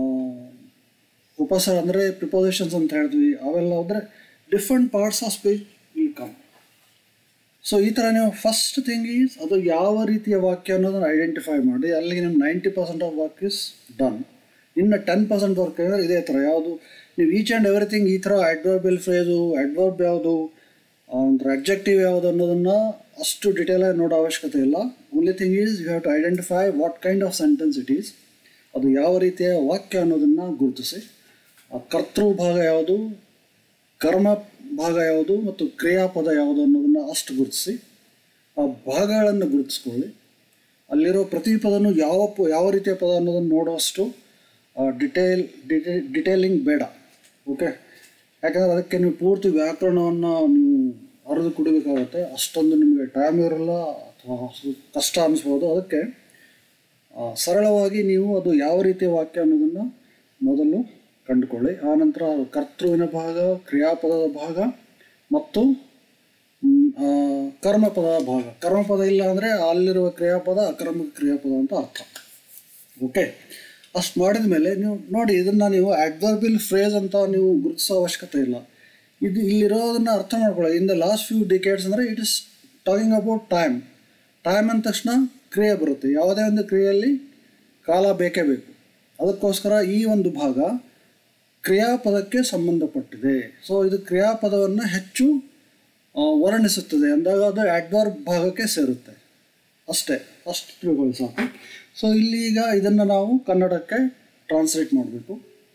ಉಪಸ ಅಂದರೆ ಪ್ರಿಪೋಸಿಷನ್ಸ್ ಅಂತ ಹೇಳ್ತೀವಿ ಅವೆಲ್ಲ ಅಂದರೆ different parts of speech will come so ಈ ಥರ ನೀವು ಫಸ್ಟ್ ಥಿಂಗ್ ಈಸ್ ಅದು ಯಾವ ರೀತಿಯ ವಾಕ್ಯ ಅನ್ನೋದನ್ನು ಐಡೆಂಟಿಫೈ ಮಾಡಿ ಅಲ್ಲಿಗೆ ನಿಮ್ಮ ninety percent of work is done ಇನ್ನು ಟೆನ್ ಪರ್ಸೆಂಟ್ ವರ್ಕ್ ಅಂದರೆ ಇದೇ ಥರ ಯಾವುದು ನೀವು ಈಚ್ ಆ್ಯಂಡ್ ಎವ್ರಿಥಿಂಗ್ ಈ ಥರ ಅಡ್ವರ್ಬಿಯಲ್ ಫ್ರೇಸು ಅಡ್ವರ್ಬ್ ಯಾವುದು ಅಂದ್ರೆ ಅಬ್ಜೆಕ್ಟಿವ್ ಯಾವುದು ಅನ್ನೋದನ್ನು ಅಷ್ಟು ಡಿಟೇಲಾಗಿ ನೋಡೋ ಅವಶ್ಯಕತೆ ಇಲ್ಲ only thing is you have to identify what kind of sentence it is ಅದು ಯಾವ ರೀತಿಯ ವಾಕ್ಯ ಅನ್ನೋದನ್ನು ಗುರುತಿಸಿ ಆ ಕರ್ತೃ ಭಾಗ ಯಾವುದು ಕರ್ಮ ಭಾಗ ಯಾವುದು ಮತ್ತು ಕ್ರಿಯಾಪದ ಯಾವುದು ಅನ್ನೋದನ್ನು ಅಷ್ಟು ಗುರುತಿಸಿ ಆ ಭಾಗಗಳನ್ನು ಗುರುತಿಸ್ಕೊಳ್ಳಿ ಅಲ್ಲಿರೋ ಪ್ರತಿ ಪದನೂ ಯಾವ ಪ ಯಾವ ರೀತಿಯ ಪದ ಅನ್ನೋದನ್ನು ನೋಡುವಷ್ಟು ಡಿಟೇಲ್ ಡಿಟೇ ಡಿಟೇಲಿಂಗ್ ಬೇಡ ಓಕೆ ಯಾಕಂದರೆ ಅದಕ್ಕೆ ನೀವು ಪೂರ್ತಿ ವ್ಯಾಕರಣವನ್ನು ನೀವು ಅರಿದು ಕುಡಿಬೇಕಾಗುತ್ತೆ ಅಷ್ಟೊಂದು ನಿಮಗೆ ಟೈಮ್ ಇರಲ್ಲ ಅಥವಾ ಸ್ವಲ್ಪ ಕಷ್ಟ ಅನಿಸ್ಬೋದು ಅದಕ್ಕೆ ಆ, ಸರಳವಾಗಿ ನೀವು ಅದು ಯಾವ ರೀತಿಯ ವಾಕ್ಯ ಅನ್ನೋದನ್ನು ಮೊದಲು ಕಂಡುಕೊಳ್ಳಿ ಆನಂತರ ಕರ್ತೃವಿನ ಭಾಗ ಕ್ರಿಯಾಪದದ ಭಾಗ ಮತ್ತು ಮ್, ಆ, ಕರ್ಮಪದದ ಭಾಗ ಕರ್ಮಪದ ಇಲ್ಲ ಅಂದರೆ ಅಲ್ಲಿರುವ ಕ್ರಿಯಾಪದ ಅಕರ್ಮಕ ಕ್ರಿಯಾಪದ ಅಂತ ಅರ್ಥ ಓಕೆ ಅಷ್ಟು ಮಾಡಿದ ಮೇಲೆ ನೀವು ನೋಡಿ ಇದನ್ನು ನೀವು ಅಡ್ವರ್ಬಿಲ್ ಫ್ರೇಸ್ ಅಂತ ನೀವು ಗುರುತಿಸೋ ಅವಶ್ಯಕತೆ ಇಲ್ಲ ಇದು ಇಲ್ಲಿರೋದನ್ನು ಅರ್ಥ ಮಾಡ್ಕೊಳ್ಳಿ in the last few decades ಅಂದರೆ it is talking about time time ಅಂದ ತಕ್ಷಣ ಕ್ರಿಯೆ ಬರುತ್ತೆ ಯಾವುದೇ ಒಂದು ಕ್ರಿಯೆಯಲ್ಲಿ ಕಾಲ ಬೇಕೇ ಬೇಕು ಅದಕ್ಕೋಸ್ಕರ ಈ ಒಂದು ಭಾಗ ಕ್ರಿಯಾಪದಕ್ಕೆ ಸಂಬಂಧಪಟ್ಟಿದೆ ಸೊ ಇದು ಕ್ರಿಯಾಪದವನ್ನು ಹೆಚ್ಚು ಆ, ವರ್ಣಿಸುತ್ತದೆ ಅಂದಾಗ ಅದು ಅಡ್ವರ್ಬ್ ಭಾಗಕ್ಕೆ ಸೇರುತ್ತೆ ಅಷ್ಟೇ ಅಷ್ಟು ತಿಳ್ಕೊಳ್ಳಿ ಸಾಕು ಸೊ ಇಲ್ಲಿ ಈಗ ಇದನ್ನು ನಾವು ಕನ್ನಡಕ್ಕೆ ಟ್ರಾನ್ಸ್ಲೇಟ್ ಮಾಡಬೇಕು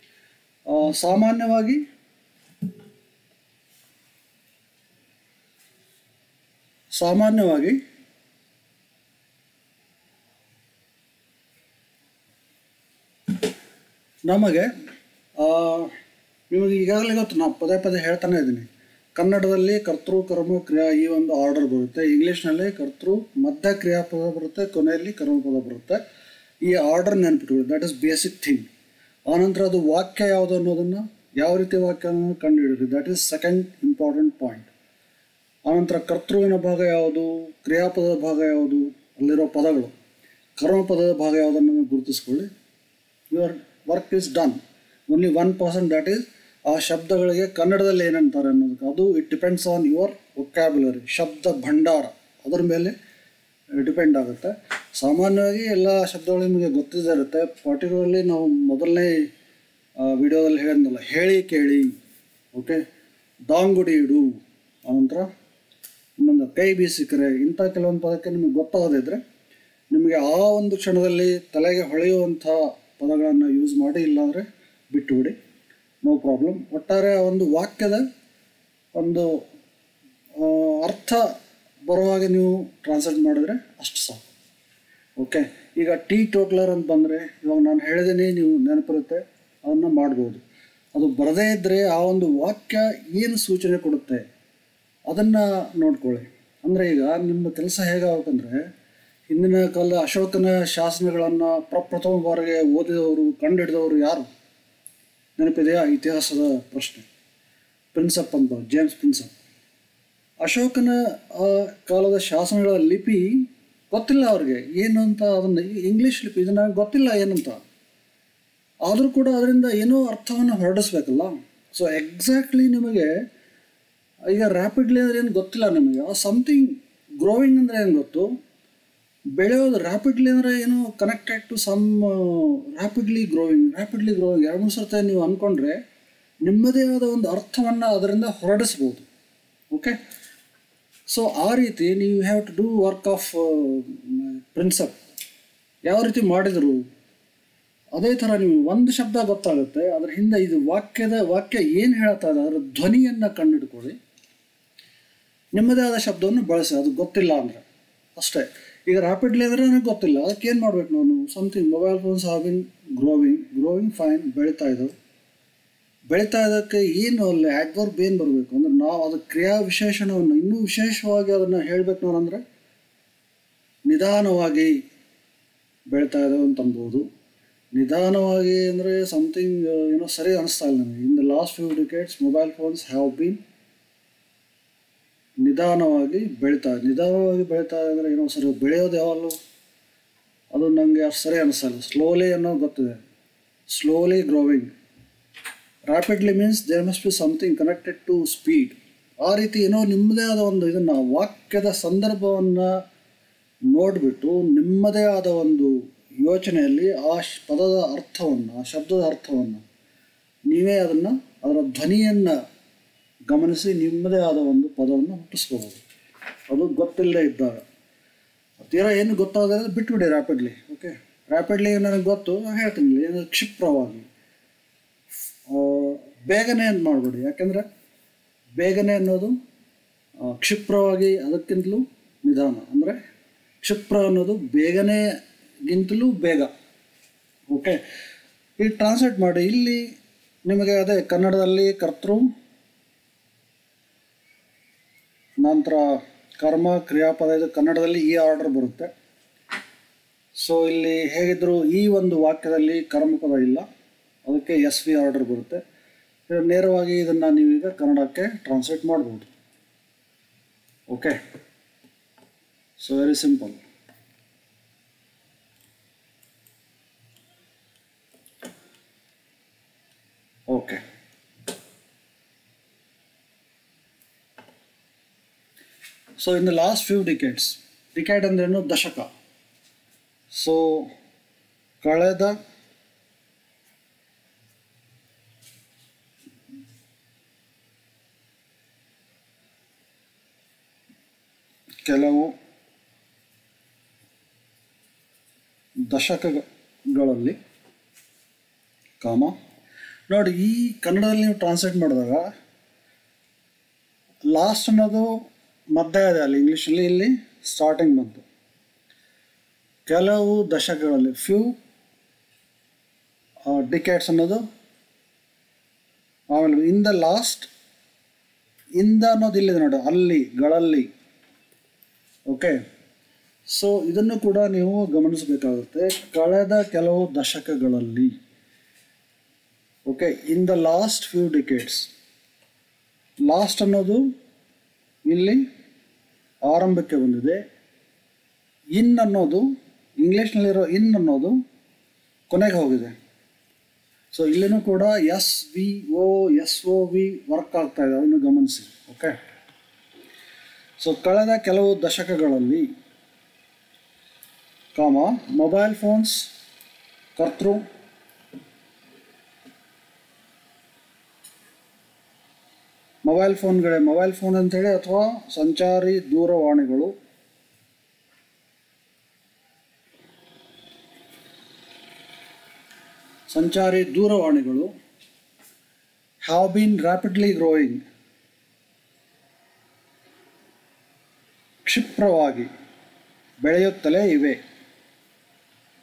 ಸಾಮಾನ್ಯವಾಗಿ ಸಾಮಾನ್ಯವಾಗಿ ನಮಗೆ ಆ, ನಿಮಗೆ ಈಗಾಗಲೇ ಗೊತ್ತು ನಾವು ಪದೇ ಪದೇ ಹೇಳ್ತಾನೆ ಇದ್ದೀನಿ ಕನ್ನಡದಲ್ಲಿ ಕರ್ತೃ ಕರ್ಮ ಕ್ರಿಯಾ ಈ ಒಂದು ಆರ್ಡರ್ ಬರುತ್ತೆ ಇಂಗ್ಲೀಷ್ನಲ್ಲಿ ಕರ್ತೃ ಮಧ್ಯ ಕ್ರಿಯಾಪದ ಬರುತ್ತೆ ಕೊನೆಯಲ್ಲಿ ಕರ್ಮಪದ ಬರುತ್ತೆ ಈ ಆರ್ಡರ್ ನೆನ್ಪಿಟ್ಕೊಳ್ಳಿ ದಟ್ ಇಸ್ ಬೇಸಿಕ್ ಥಿಂಗ್ ಆನಂತರ ಅದು ವಾಕ್ಯ ಯಾವುದು ಅನ್ನೋದನ್ನು ಯಾವ ರೀತಿ ವಾಕ್ಯ ಅನ್ನೋದನ್ನು ಕಂಡುಹಿಡಿದ್ರಿ that is second important point ಆನಂತರ ಕರ್ತೃವಿನ ಭಾಗ ಯಾವುದು ಕ್ರಿಯಾಪದದ ಭಾಗ ಯಾವುದು ಅಲ್ಲಿರೋ ಪದಗಳು ಕರ್ಮಪದದ ಭಾಗ ಯಾವುದನ್ನು ಗುರುತಿಸ್ಕೊಳ್ಳಿ your work is done only one percent that is ಆ ಶಬ್ದಗಳಿಗೆ ಕನ್ನಡದಲ್ಲಿ ಏನಂತಾರೆ ಅನ್ನೋದಕ್ಕೆ ಅದು it depends on your vocabulary ಶಬ್ದ ಭಂಡಾರ ಅದರ ಮೇಲೆ ಡಿಪೆಂಡ್ ಆಗುತ್ತೆ ಸಾಮಾನ್ಯವಾಗಿ ಎಲ್ಲ ಶಬ್ದಗಳು ನಿಮಗೆ ಗೊತ್ತಿದೆ ಇರುತ್ತೆ ಪರ್ಟಿಕ್ಯುಲರ್ಲಿ ನಾವು ಮೊದಲನೇ ವಿಡಿಯೋದಲ್ಲಿ ಹೇಳಿದ್ನಲ್ಲ ಹೇಳಿ ಕೇಳಿ ಓಕೆ ದಾಂಗುಡಿ ಇಡು ಆನಂತರ ಇನ್ನೊಂದು ಕೈ ಬೀಸಿಕರೆ ಇಂಥ ಕೆಲವೊಂದು ಪದಕ್ಕೆ ನಿಮಗೆ ಗೊತ್ತಾಗದಿದ್ದರೆ ನಿಮಗೆ ಆ ಒಂದು ಕ್ಷಣದಲ್ಲಿ ತಲೆಗೆ ಹೊಳೆಯುವಂಥ ಪದಗಳನ್ನು ಯೂಸ್ ಮಾಡಿ ಇಲ್ಲಾಂದರೆ ಬಿಟ್ಟುಬಿಡಿ ನೋ ಪ್ರಾಬ್ಲಮ್ ಒಟ್ಟಾರೆ ಆ ಒಂದು ವಾಕ್ಯದ ಒಂದು ಆ, ಅರ್ಥ ಬರುವಾಗ ನೀವು ಟ್ರಾನ್ಸ್ಲೇಟ್ ಮಾಡಿದ್ರೆ ಅಷ್ಟು ಸಾಕು ಓಕೆ ಈಗ ಟೀ ಟೋಟ್ಲರ್ ಅಂತ ಬಂದರೆ ಇವಾಗ ನಾನು ಹೇಳಿದ್ದೀನಿ ನೀವು ನೆನಪಿರುತ್ತೆ ಅದನ್ನು ಮಾಡ್ಬೋದು ಅದು ಬರದೇ ಇದ್ದರೆ ಆ ಒಂದು ವಾಕ್ಯ ಏನು ಸೂಚನೆ ಕೊಡುತ್ತೆ ಅದನ್ನು ನೋಡ್ಕೊಳ್ಳಿ ಅಂದರೆ ಈಗ ನಿಮ್ಮ ಕೆಲಸ ಹೇಗಾಗಬೇಕಂದ್ರೆ ಹಿಂದಿನ ಕಾಲ ಅಶೋಕನ ಶಾಸನಗಳನ್ನು ಪ್ರಪ್ರಥಮ ಬಾರಿಗೆ ಓದಿದವರು ಕಂಡುಹಿಡಿದವರು ಯಾರು ನೆನಪಿದೆಯಾ ಇತಿಹಾಸದ ಪ್ರಶ್ನೆ ಪ್ರಿನ್ಸಪ್ ಅಂತ ಜೇಮ್ಸ್ ಪ್ರಿನ್ಸಪ್ ಅಶೋಕನ ಆ ಕಾಲದ ಶಾಸನಗಳ ಲಿಪಿ ಗೊತ್ತಿಲ್ಲ ಅವ್ರಿಗೆ ಏನು ಅಂತ ಅದನ್ನು ಇಂಗ್ಲೀಷ್ ಲಿಪಿ ಇದನ್ನು ಗೊತ್ತಿಲ್ಲ ಏನಂತ ಆದರೂ ಕೂಡ ಅದರಿಂದ ಏನೋ ಅರ್ಥವನ್ನು ಹೊರಡಿಸ್ಬೇಕಲ್ಲ ಸೊ ಎಕ್ಸಾಕ್ಟ್ಲಿ ನಿಮಗೆ ಈಗ ರ್ಯಾಪಿಡ್ಲಿ ಅಂದರೆ ಏನು ಗೊತ್ತಿಲ್ಲ ನಿಮಗೆ ಆ ಸಮಥಿಂಗ್ ಗ್ರೋವಿಂಗ್ ಅಂದರೆ ಏನು ಗೊತ್ತು ಬೆಳೆಯೋದು ರ್ಯಾಪಿಡ್ಲಿ ಅಂದರೆ ಏನು connected to some rapidly growing rapidly growing ಎರಡು ಮೂರು ಸರ್ತಿ ನೀವು ಅಂದ್ಕೊಂಡ್ರೆ ನಿಮ್ಮದೇ ಆದ ಒಂದು ಅರ್ಥವನ್ನು ಅದರಿಂದ ಹೊರಡಿಸ್ಬೋದು ಓಕೆ ಸೊ ಆ ರೀತಿ ನೀವು have to do work of principle ಯಾವ ರೀತಿ ಮಾಡಿದರು ಅದೇ ಥರ ನೀವು ಒಂದು ಶಬ್ದ ಗೊತ್ತಾಗುತ್ತೆ ಅದ್ರ ಹಿಂದೆ ಇದು ವಾಕ್ಯದ ವಾಕ್ಯ ಏನು ಹೇಳ್ತಾ ಇದೆ ಅದರ ಧ್ವನಿಯನ್ನು ಕಂಡುಹಿಡ್ಕೊಳ್ಳಿ ನಿಮ್ಮದೇ ಆದ ಶಬ್ದವನ್ನು ಬಳಸಿ ಅದು ಗೊತ್ತಿಲ್ಲ ಅಂದರೆ ಅಷ್ಟೇ ಈಗ ರ್ಯಾಪಿಡ್ಲಿ ಅಂದರೆ ನನಗೆ ಗೊತ್ತಿಲ್ಲ ಅದಕ್ಕೆ ಏನು ಮಾಡ್ಬೇಕು ನಾನು something mobile phones have been growing growing fine ಬೆಳೀತಾ ಇದ್ದಾವೆ ಬೆಳೀತಾ ಇದ್ದಕ್ಕೆ ಏನು ಅಲ್ಲಿ ಆಡ್ವರ್ಬ್ ಏನು ಬರಬೇಕು ಅಂದರೆ ನಾವು ಅದು ಕ್ರಿಯಾ ವಿಶೇಷಣವನ್ನು ಇನ್ನೂ ವಿಶೇಷವಾಗಿ ಅದನ್ನು ಹೇಳಬೇಕು ನಾನು ಅಂದರೆ ನಿಧಾನವಾಗಿ ಬೆಳೀತಾ ಇದ್ದಾವೆ ಅಂತ ಅನ್ಬೋದು ನಿಧಾನವಾಗಿ ಅಂದರೆ ಸಮಥಿಂಗ್ ಏನೋ ಸರಿ ಅನಿಸ್ತಾ ಇಲ್ಲ ನನಗೆ in the last few decades mobile phones have been ನಿಧಾನವಾಗಿ ಬೆಳೀತಾ ನಿಧಾನವಾಗಿ ಬೆಳೀತಾ ಅಂದರೆ ಏನೋ ಸರಿ ಬೆಳೆಯೋದು ಯಾವಾಗಲೂ ಅದು ನನಗೆ ಅಷ್ಟು ಸರಿ ಅನಿಸ್ತಾ ಇಲ್ಲ ಸ್ಲೋಲಿ ಅನ್ನೋದು ಗೊತ್ತಿದೆ slowly growing rapidly means there must be something connected to speed ಆ ರೀತಿ ಏನೋ ನಿಮ್ಮದೇ ಆದ ಒಂದು ಇದನ್ನು ವಾಕ್ಯದ ಸಂದರ್ಭವನ್ನು ನೋಡಿಬಿಟ್ಟು ನಿಮ್ಮದೇ ಆದ ಒಂದು ಯೋಚನೆಯಲ್ಲಿ ಆ ಶ್- ಪದದ ಅರ್ಥವನ್ನು ಆ ಶಬ್ದದ ಅರ್ಥವನ್ನು ನೀವೇ ಅದನ್ನು ಅದರ ಧ್ವನಿಯನ್ನು ಗಮನಿಸಿ ನಿಮ್ಮದೇ ಆದ ಒಂದು ಪದವನ್ನು ಹುಟ್ಟಿಸ್ಕೋಬೋದು ಅದು ಗೊತ್ತಿಲ್ಲದೆ ಇದ್ದಾಗ ತೀರಾ ಏನು ಗೊತ್ತಾದರೆ ಬಿಟ್ಬಿಡಿ ರ್ಯಾಪಿಡ್ಲಿ ಓಕೆ ರ್ಯಾಪಿಡ್ಲಿ ನನಗೆ ಗೊತ್ತು ನಾನು ಹೇಳ್ತೀನಿ ಏನು ಕ್ಷಿಪ್ರವಾಗಿ ಆ, ಬೇಗನೆ ಅಂತ ಮಾಡಬೇಡಿ ಯಾಕೆಂದರೆ ಬೇಗನೆ ಅನ್ನೋದು ಆ, ಕ್ಷಿಪ್ರವಾಗಿ ಅದಕ್ಕಿಂತಲೂ ನಿಧಾನ ಅಂದರೆ ಕ್ಷಿಪ್ರ ಅನ್ನೋದು ಬೇಗನೆಗಿಂತಲೂ ಬೇಗ ಓಕೆ ಈಗ ಟ್ರಾನ್ಸ್ಲೇಟ್ ಮಾಡಿ ಇಲ್ಲಿ ನಿಮಗೆ ಅದೇ ಕನ್ನಡದಲ್ಲಿ ಕರ್ತೃ ನಂತರ ಕರ್ಮ ಕ್ರಿಯಾಪದ ಇದು ಕನ್ನಡದಲ್ಲಿ ಈ ಆರ್ಡರ್ ಬರುತ್ತೆ ಸೊ ಇಲ್ಲಿ ಹೇಗಿದ್ರು ಈ ಒಂದು ವಾಕ್ಯದಲ್ಲಿ ಕರ್ಮಪದ ಇಲ್ಲ ಅದಕ್ಕೆ ಎಸ್ ವಿ ಆರ್ಡರ್ ಬರುತ್ತೆ ಇದು ನೇರವಾಗಿ ಇದನ್ನು ನೀವೀಗ ಕನ್ನಡಕ್ಕೆ ಟ್ರಾನ್ಸ್ಲೇಟ್ ಮಾಡ್ಬೋದು okay so very simple okay so in the last few decades decade ಅಂದ್ರೇನು ದಶಕ ಸೊ ಕಳೆದ ಕೆಲವು ದಶಕಗಳಲ್ಲಿ ಕಾಮ ನೋಡಿ ಈ ಕನ್ನಡದಲ್ಲಿ ನೀವು ಟ್ರಾನ್ಸ್ಲೇಟ್ ಮಾಡಿದಾಗ ಲಾಸ್ಟ್ ಅನ್ನೋದು ಮಧ್ಯ ಇದೆ ಅಲ್ಲಿ ಇಂಗ್ಲೀಷಲ್ಲಿ ಇಲ್ಲಿ ಸ್ಟಾರ್ಟಿಂಗ್ ಬಂತು ಕೆಲವು ದಶಕಗಳಲ್ಲಿ ಫ್ಯೂ ಡಿಕೆಟ್ಸ್ ಅನ್ನೋದು ಆಮೇಲೆ ಇನ್ ದ ಲಾಸ್ಟ್ ಇಂದ ಅನ್ನೋದು ಇಲ್ಲಿದೆ ನೋಡಿ ಅಲ್ಲಿ ಗಳಲ್ಲಿ ಓಕೆ ಸೊ ಇದನ್ನು ಕೂಡ ನೀವು ಗಮನಿಸಬೇಕಾಗುತ್ತೆ ಕಳೆದ ಕೆಲವು ದಶಕಗಳಲ್ಲಿ okay in the last few decades last ಅನ್ನೋದು ಇಲ್ಲಿ ಆರಂಭಕ್ಕೆ ಬಂದಿದೆ ಇನ್ ಅನ್ನೋದು ಇಂಗ್ಲೀಷ್ನಲ್ಲಿರೋ ಇನ್ ಅನ್ನೋದು ಕೊನೆಗೆ ಹೋಗಿದೆ ಸೊ ಇಲ್ಲಿನೂ ಕೂಡ S V O S O V work ಆಗ್ತಾ ಇದೆ ಅದನ್ನು ಗಮನಿಸಿ ಓಕೆ ಸೊ ಕಳೆದ ಕೆಲವು ದಶಕಗಳಲ್ಲಿ ಕಾಮ ಮೊಬೈಲ್ ಫೋನ್ಸ್ ಕರ್ತೃ ಮೊಬೈಲ್ ಫೋನ್ಗಳೇ ಮೊಬೈಲ್ ಫೋನ್ ಅಂತೇಳಿ ಅಥವಾ ಸಂಚಾರಿ ದೂರವಾಣಿಗಳು ಸಂಚಾರಿ ದೂರವಾಣಿಗಳು ಹ್ಯಾವ್ ಬೀನ್ ರ್ಯಾಪಿಡ್ಲಿ ಗ್ರೋಯಿಂಗ್ ಕ್ಷಿಪ್ರವಾಗಿ ಬೆಳೆಯುತ್ತಲೇ ಇವೆ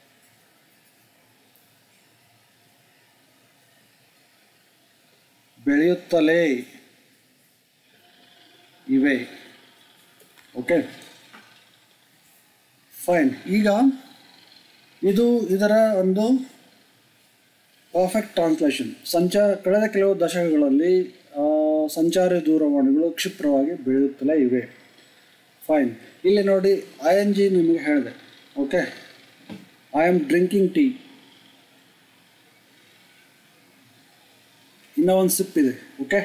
ಬೆಳೆಯುತ್ತಲೇ ಇವೆ ಓಕೆ ಫೈನ್ ಈಗ ಇದು ಇದರ ಒಂದು ಪರ್ಫೆಕ್ಟ್ ಟ್ರಾನ್ಸ್ಲೇಷನ್ ಸಂಚಾರ ಕಳೆದ ಕೆಲವು ದಶಕಗಳಲ್ಲಿ ಆ, ಸಂಚಾರಿ ದೂರವಾಣಿಗಳು ಕ್ಷಿಪ್ರವಾಗಿ ಬೆಳೆಯುತ್ತಲೇ ಇವೆ ಫೈನ್ ಇಲ್ಲಿ ನೋಡಿ ಐ ಎನ್ ಜಿ ನಿಮಗೆ ಹೇಳಿದೆ okay I am drinking tea ಇನ್ನೂ ಒಂದು ಸಿಪ್ ಇದೆ okay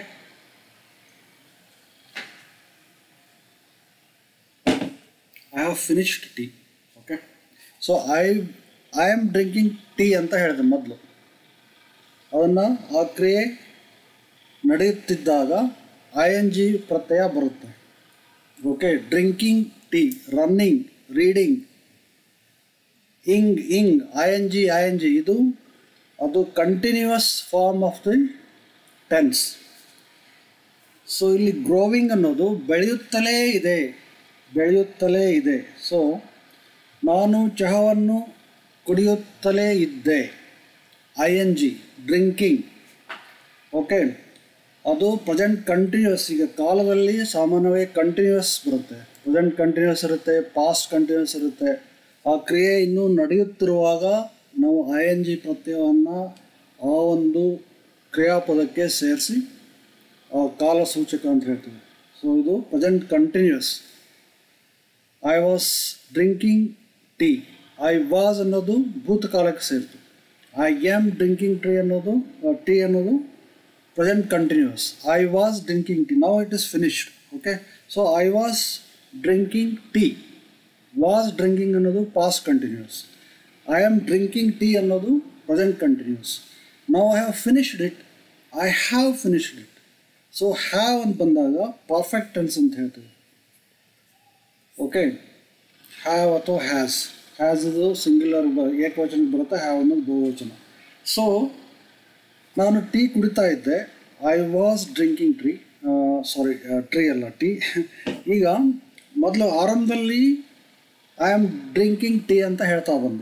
I have finished tea okay so I I am drinking tea ಅಂತ ಹೇಳಿದೆ ಮೊದಲು ಅದನ್ನು ಆ ಕ್ರಿಯೆ ನಡೆಯುತ್ತಿದ್ದಾಗ ಐ ಎನ್ ಜಿ ಪ್ರತ್ಯಯ ಬರುತ್ತೆ okay drinking tea running reading ing ing I N G I N G ಇದು ಅದು continuous form of the tense so ಇಲ್ಲಿ ಗ್ರೋವಿಂಗ್ ಅನ್ನೋದು ಬೆಳೆಯುತ್ತಲೇ ಇದೆ ಬೆಳೆಯುತ್ತಲೇ ಇದೆ ಸೊ ನಾನು ಚಹಾವನ್ನು ಕುಡಿಯುತ್ತಲೇ ಇದ್ದೆ I N G drinking okay ಅದು ಪ್ರೆಸೆಂಟ್ ಕಂಟಿನ್ಯೂಸ್ ಈಗ ಕಾಲದಲ್ಲಿ ಸಾಮಾನ್ಯವಾಗಿ ಕಂಟಿನ್ಯೂಸ್ ಬರುತ್ತೆ ಪ್ರೆಸೆಂಟ್ ಕಂಟಿನ್ಯೂಸ್ ಇರುತ್ತೆ ಪಾಸ್ಟ್ ಕಂಟಿನ್ಯೂಸ್ ಇರುತ್ತೆ ಆ ಕ್ರಿಯೆ ಇನ್ನೂ ನಡೆಯುತ್ತಿರುವಾಗ ನಾವು ಐ ಎನ್ ಜಿ ಪ್ರತ್ಯಯವನ್ನು ಆ ಒಂದು ಕ್ರಿಯಾಪದಕ್ಕೆ ಸೇರಿಸಿ ಆ ಕಾಲ ಸೂಚಕ ಅಂತ ಹೇಳ್ತೀವಿ ಸೊ ಇದು present continuous I was drinking tea I was ಅನ್ನೋದು ಭೂತಕಾಲಕ್ಕೆ ಸೇರಿತು ಐ ಆಮ್ ಡ್ರಿಂಕಿಂಗ್ ಟೀ ಅನ್ನೋದು ಟೀ ಅನ್ನೋದು present continuous I was drinking tea now it is finished okay so I was drinking tea was drinking ಅನ್ನೋದು past continuous I am drinking tea ಅನ್ನೋದು present continuous now I have finished it I have finished it so have ಅಂತ ಬಂದಾಗ perfect tense ಅಂತ ಹೇಳ್ತೀವಿ okay have ಅಥವಾ has has ಇದು singular ಬ ಏಕವಚನಕ್ಕೆ ಬರುತ್ತೆ ಹ್ಯಾವ್ ಅನ್ನೋದು ಬಹುವಚನ ಸೊ ನಾನು ಟೀ ಕುಡಿತಾ ಇದ್ದೆ I was drinking tree sorry tree ಅಲ್ಲ ಟೀ ಈಗ ಮೊದಲು ಆರಂಭದಲ್ಲಿ ಐ ಆಮ್ ಡ್ರಿಂಕಿಂಗ್ ಟೀ ಅಂತ ಹೇಳ್ತಾ ಬಂದೆ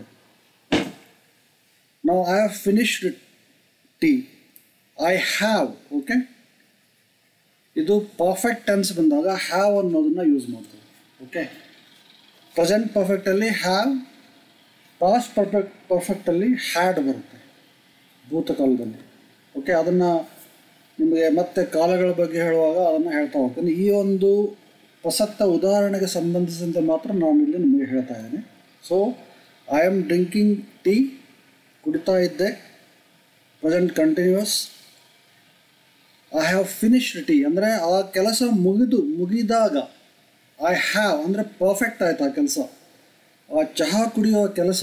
ನಾವು I have finished tea I have okay ಇದು ಪರ್ಫೆಕ್ಟ್ ಟೆನ್ಸ್ ಬಂದಾಗ ಹ್ಯಾವ್ ಅನ್ನೋದನ್ನು ಯೂಸ್ ಮಾಡ್ತೀವಿ ಓಕೆ ಪ್ರೆಸೆಂಟ್ ಪರ್ಫೆಕ್ಟಲ್ಲಿ ಹ್ಯಾವ್ ಪಾಸ್ಟ್ ಪರ್ಫೆಕ್ಟ್ ಪರ್ಫೆಕ್ಟಲ್ಲಿ ಹ್ಯಾಡ್ ಬರುತ್ತೆ ಭೂತಕಾಲದಲ್ಲಿ ಓಕೆ ಅದನ್ನು ನಿಮಗೆ ಮತ್ತೆ ಕಾಲಗಳ ಬಗ್ಗೆ ಹೇಳುವಾಗ ಅದನ್ನು ಹೇಳ್ತಾ ಹೋಗ್ತೀನಿ ಈ ಒಂದು ಪ್ರಸಕ್ತ ಉದಾಹರಣೆಗೆ ಸಂಬಂಧಿಸಿದಂತೆ ಮಾತ್ರ ನಾನು ಇಲ್ಲಿ ನಿಮಗೆ ಹೇಳ್ತಾ ಇದ್ದೀನಿ so I am drinking tea ಕುಡಿತಾ ಇದ್ದೆ present continuous I have finished tea ಅಂದರೆ ಆ ಕೆಲಸ ಮುಗಿದು ಮುಗಿದಾಗ ಐ ಹ್ಯಾವ್ ಅಂದರೆ ಪರ್ಫೆಕ್ಟ್ ಆಯ್ತು ಆ ಕೆಲಸ ಆ ಚಹಾ ಕುಡಿಯುವ ಕೆಲಸ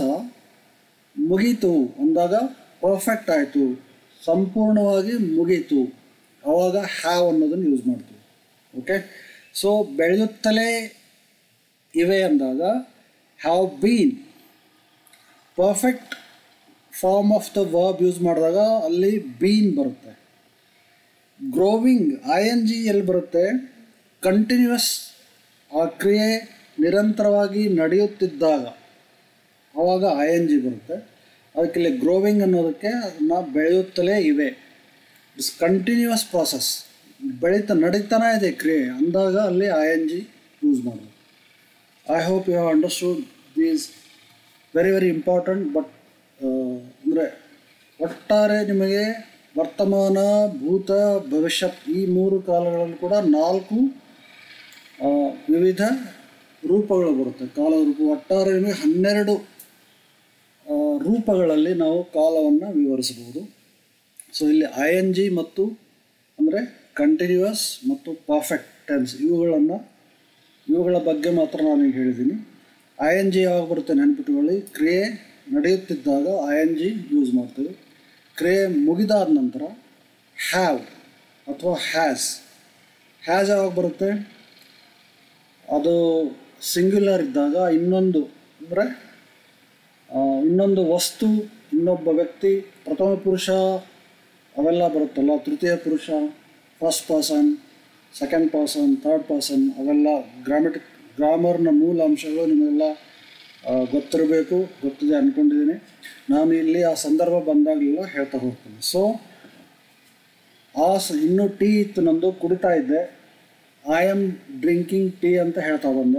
ಮುಗೀತು ಅಂದಾಗ ಪರ್ಫೆಕ್ಟ್ ಆಯಿತು ಸಂಪೂರ್ಣವಾಗಿ ಮುಗೀತು ಆವಾಗ ಹ್ಯಾವ್ ಅನ್ನೋದನ್ನು ಯೂಸ್ ಮಾಡ್ತೀವಿ ಓಕೆ ಸೊ ಬೆಳೆಯುತ್ತಲೇ ಇವೆ ಅಂದಾಗ have been perfect form of the verb use ಮಾಡಿದಾಗ ಅಲ್ಲಿ ಬೀನ್ ಬರುತ್ತೆ ಗ್ರೋವಿಂಗ್ ಐ ಎನ್ ಜಿ ಎಲ್ಲಿ ಬರುತ್ತೆ ಕಂಟಿನ್ಯೂಸ್ ಆ ಕ್ರಿಯೆ ನಿರಂತರವಾಗಿ ನಡೆಯುತ್ತಿದ್ದಾಗ ಆವಾಗ ಐ ಎನ್ ಜಿ ಬರುತ್ತೆ ಅದಕ್ಕೆ ಇಲ್ಲಿ ಗ್ರೋವಿಂಗ್ ಅನ್ನೋದಕ್ಕೆ ಅದನ್ನು ಬೆಳೆಯುತ್ತಲೇ ಇವೆ ಇಟ್ಸ್ ಕಂಟಿನ್ಯೂಯಸ್ ಪ್ರಾಸೆಸ್ ಬೆಳೀತಾ ನಡೀತಾನೆ ಇದೆ ಕ್ರಿಯೆ ಅಂದಾಗ ಅಲ್ಲಿ ಐ ಎನ್ ಜಿ ಯೂಸ್ ಮಾಡೋದು I hope you have understood these very very important but ಅಂದರೆ ಒಟ್ಟಾರೆ ನಿಮಗೆ ವರ್ತಮಾನ ಭೂತ ಭವಿಷ್ಯತ್ ಈ ಮೂರು ಕಾಲಗಳಲ್ಲಿ ಕೂಡ ನಾಲ್ಕು ಆ, ವಿವಿಧ ರೂಪಗಳು ಬರುತ್ತೆ ಕಾಲ ರೂಪ ಒಟ್ಟಾರೆ ನಿಮಗೆ ಹನ್ನೆರಡು ಆ, ರೂಪಗಳಲ್ಲಿ ನಾವು ಕಾಲವನ್ನು ವಿವರಿಸಬಹುದು ಸೊ ಇಲ್ಲಿ ಐ ಎನ್ ಜಿ ಮತ್ತು ಅಂದರೆ ಕಂಟಿನ್ಯೂಯಸ್ ಮತ್ತು ಪರ್ಫೆಕ್ಟ್ ಟೆನ್ಸ್ ಇವುಗಳನ್ನು ಇವುಗಳ ಬಗ್ಗೆ ಮಾತ್ರ ನಾನು ಈಗ ಹೇಳಿದ್ದೀನಿ ಐ ಎನ್ ಜಿ ಯಾವಾಗ ಬರುತ್ತೆ ನೆನಪಿಟ್ಟುಕೊಳ್ಳಿ ಕ್ರಿಯೆ ನಡೆಯುತ್ತಿದ್ದಾಗ ಐ ಎನ್ ಜಿ ಯೂಸ್ ಮಾಡ್ತೀವಿ ಕ್ರಿಯೆ ಮುಗಿದಾದ ನಂತರ ಹ್ಯಾವ್ ಅಥವಾ ಹ್ಯಾಸ್ ಹ್ಯಾಸ್ ಯಾವಾಗ ಬರುತ್ತೆ ಅದು ಸಿಂಗ್ಯುಲರ್ ಇದ್ದಾಗ ಇನ್ನೊಂದು ಅಂದರೆ ಇನ್ನೊಂದು ವಸ್ತು ಇನ್ನೊಬ್ಬ ವ್ಯಕ್ತಿ ಪ್ರಥಮ ಪುರುಷ ಅವೆಲ್ಲ ಬರುತ್ತಲ್ಲ ತೃತೀಯ ಪುರುಷ first person second person third person ಅವೆಲ್ಲ ಗ್ರಾಮೆಟಿಕ್ ಗ್ರಾಮರ್ನ ಮೂಲ ಅಂಶಗಳು ನಿಮಗೆಲ್ಲ ಆ, ಗೊತ್ತಿರಬೇಕು ಗೊತ್ತಿದೆ ಅಂದ್ಕೊಂಡಿದ್ದೀನಿ ನಾನು ಇಲ್ಲಿ ಆ ಸಂದರ್ಭ ಬಂದಾಗಲೆಲ್ಲ ಹೇಳ್ತಾ ಹೋಗ್ತೀನಿ ಸೊ ಆ ಸ ಇನ್ನೂ ಟೀ ಇತ್ತು ನಂದು ಕುಡಿತಾ ಇದ್ದೆ ಐ ಆಮ್ ಡ್ರಿಂಕಿಂಗ್ ಟೀ ಅಂತ ಹೇಳ್ತಾ ಬಂದೆ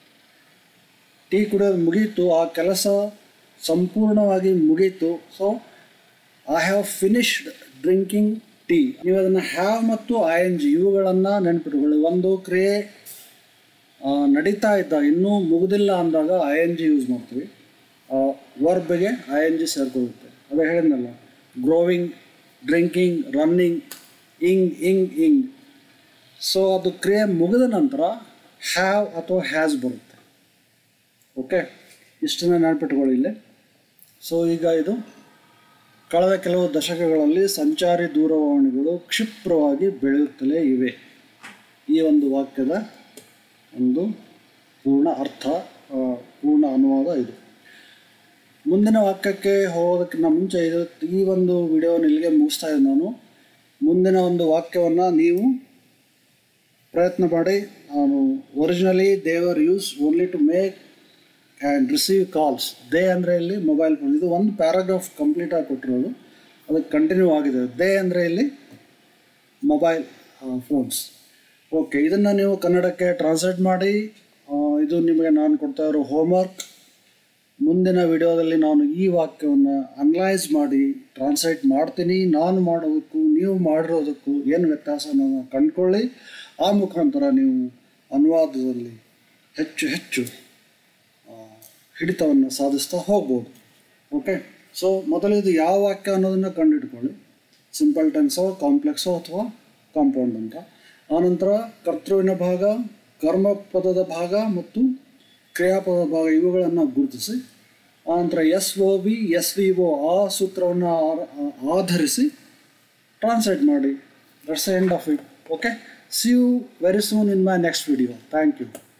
ಟೀ ಕುಡಿಯೋದು ಮುಗೀತು ಆ ಕೆಲಸ ಸಂಪೂರ್ಣವಾಗಿ ಮುಗೀತು so I have finished drinking tea ನೀವು ಅದನ್ನು ಹ್ಯಾವ್ ಮತ್ತು ಐ ಎನ್ ಜಿ ಇವುಗಳನ್ನು ನೆನಪಿಟ್ಕೊಳ್ಳಿ ಒಂದು ಕ್ರಿಯೆ ಆ, ನಡೀತಾ ಇದ್ದ ಇನ್ನೂ ಮುಗುದಿಲ್ಲ ಅಂದಾಗ ಐ ಎನ್ ಜಿ ಯೂಸ್ ಮಾಡ್ತೀವಿ ವರ್ಬ್ಗೆ ಐ ಎನ್ ಜಿ ಸೇರ್ಕೊಳ್ಳುತ್ತೆ ಅದೇ ಹೇಳಿದ್ನಲ್ಲ growing drinking running ing ing ing so ಅದು ಕ್ರಿಯೆ ಮುಗಿದ ನಂತರ ಹ್ಯಾವ್ ಅಥವಾ ಹ್ಯಾಸ್ ಬರುತ್ತೆ ಓಕೆ ಇಷ್ಟನ್ನ ನೆನಪಿಟ್ಕೊಳ್ಳಿ ಇಲ್ಲಿ ಸೊ ಈಗ ಇದು ಕಳೆದ ಕೆಲವು ದಶಕಗಳಲ್ಲಿ ಸಂಚಾರಿ ದೂರವಾಣಿಗಳು ಕ್ಷಿಪ್ರವಾಗಿ ಬೆಳೆಯುತ್ತಲೇ ಇವೆ ಈ ಒಂದು ವಾಕ್ಯದ ಒಂದು ಪೂರ್ಣ ಅರ್ಥ ಆ, ಪೂರ್ಣ ಅನುವಾದ ಇದು ಮುಂದಿನ ವಾಕ್ಯಕ್ಕೆ ಹೋಗೋದಕ್ಕಿಂತ ಮುಂಚೆ ಇದು ಈ ಒಂದು ವಿಡಿಯೋನ ಇಲ್ಲಿಗೆ ಮುಗಿಸ್ತಾ ಇದ್ದೀನಿ ನಾನು ಮುಂದಿನ ಒಂದು ವಾಕ್ಯವನ್ನು ನೀವು ಪ್ರಯತ್ನ ಮಾಡಿ ನಾನು originally they were use only to make and receive calls they ಅಂದರೆ ಇಲ್ಲಿ ಮೊಬೈಲ್ ಫೋನ್ ಇದು ಒಂದು ಪ್ಯಾರಾಗ್ರಾಫ್ ಕಂಪ್ಲೀಟ್ ಆಗಿ ಕೊಟ್ಟಿರೋದು ಅದಕ್ಕೆ ಕಂಟಿನ್ಯೂ ಆಗಿದೆ ದೇ ಅಂದರೆ ಇಲ್ಲಿ ಮೊಬೈಲ್ ಫೋನ್ಸ್ ಓಕೆ ಇದನ್ನು ನೀವು ಕನ್ನಡಕ್ಕೆ ಟ್ರಾನ್ಸ್ಲೇಟ್ ಮಾಡಿ ಆ, ಇದು ನಿಮಗೆ ನಾನು ಕೊಡ್ತಾ ಇರೋ ಹೋಮ್ವರ್ಕ್ ಮುಂದಿನ ವಿಡಿಯೋದಲ್ಲಿ ನಾನು ಈ ವಾಕ್ಯವನ್ನು ಅನಲೈಸ್ ಮಾಡಿ ಟ್ರಾನ್ಸ್ಲೇಟ್ ಮಾಡ್ತೀನಿ ನಾನು ಮಾಡೋದಕ್ಕೂ ನೀವು ಮಾಡಿರೋದಕ್ಕೂ ಏನು ವ್ಯತ್ಯಾಸ ಅನ್ನೋದನ್ನ ಕಂಡುಕೊಳ್ಳಿ ಆ ಮುಖಾಂತರ ನೀವು ಅನುವಾದದಲ್ಲಿ ಹೆಚ್ಚು ಹೆಚ್ಚು ಆ, ಹಿಡಿತವನ್ನು ಸಾಧಿಸ್ತಾ ಹೋಗ್ಬೋದು ಓಕೆ ಸೊ ಮೊದಲು ಇದು ಯಾವ ವಾಕ್ಯ ಅನ್ನೋದನ್ನು ಕಂಡುಹಿಡ್ಕೊಳ್ಳಿ ಸಿಂಪಲ್ ಟೆನ್ಸೋ ಕಾಂಪ್ಲೆಕ್ಸೋ ಅಥವಾ ಕಾಂಪೌಂಡ್ ಅಂತ ಆನಂತರ ಕರ್ತೃವಿನ ಭಾಗ ಕರ್ಮಪದದ ಭಾಗ ಮತ್ತು ಕ್ರಿಯಾಪದದ ಭಾಗ ಇವುಗಳನ್ನು ಗುರುತಿಸಿ ಆನಂತರ S O B S V O ಆ ಸೂತ್ರವನ್ನು ಆ- ಆಧರಿಸಿ ಟ್ರಾನ್ಸ್ಲೇಟ್ ಮಾಡಿ that's end of it okay see you very soon in my next video thank you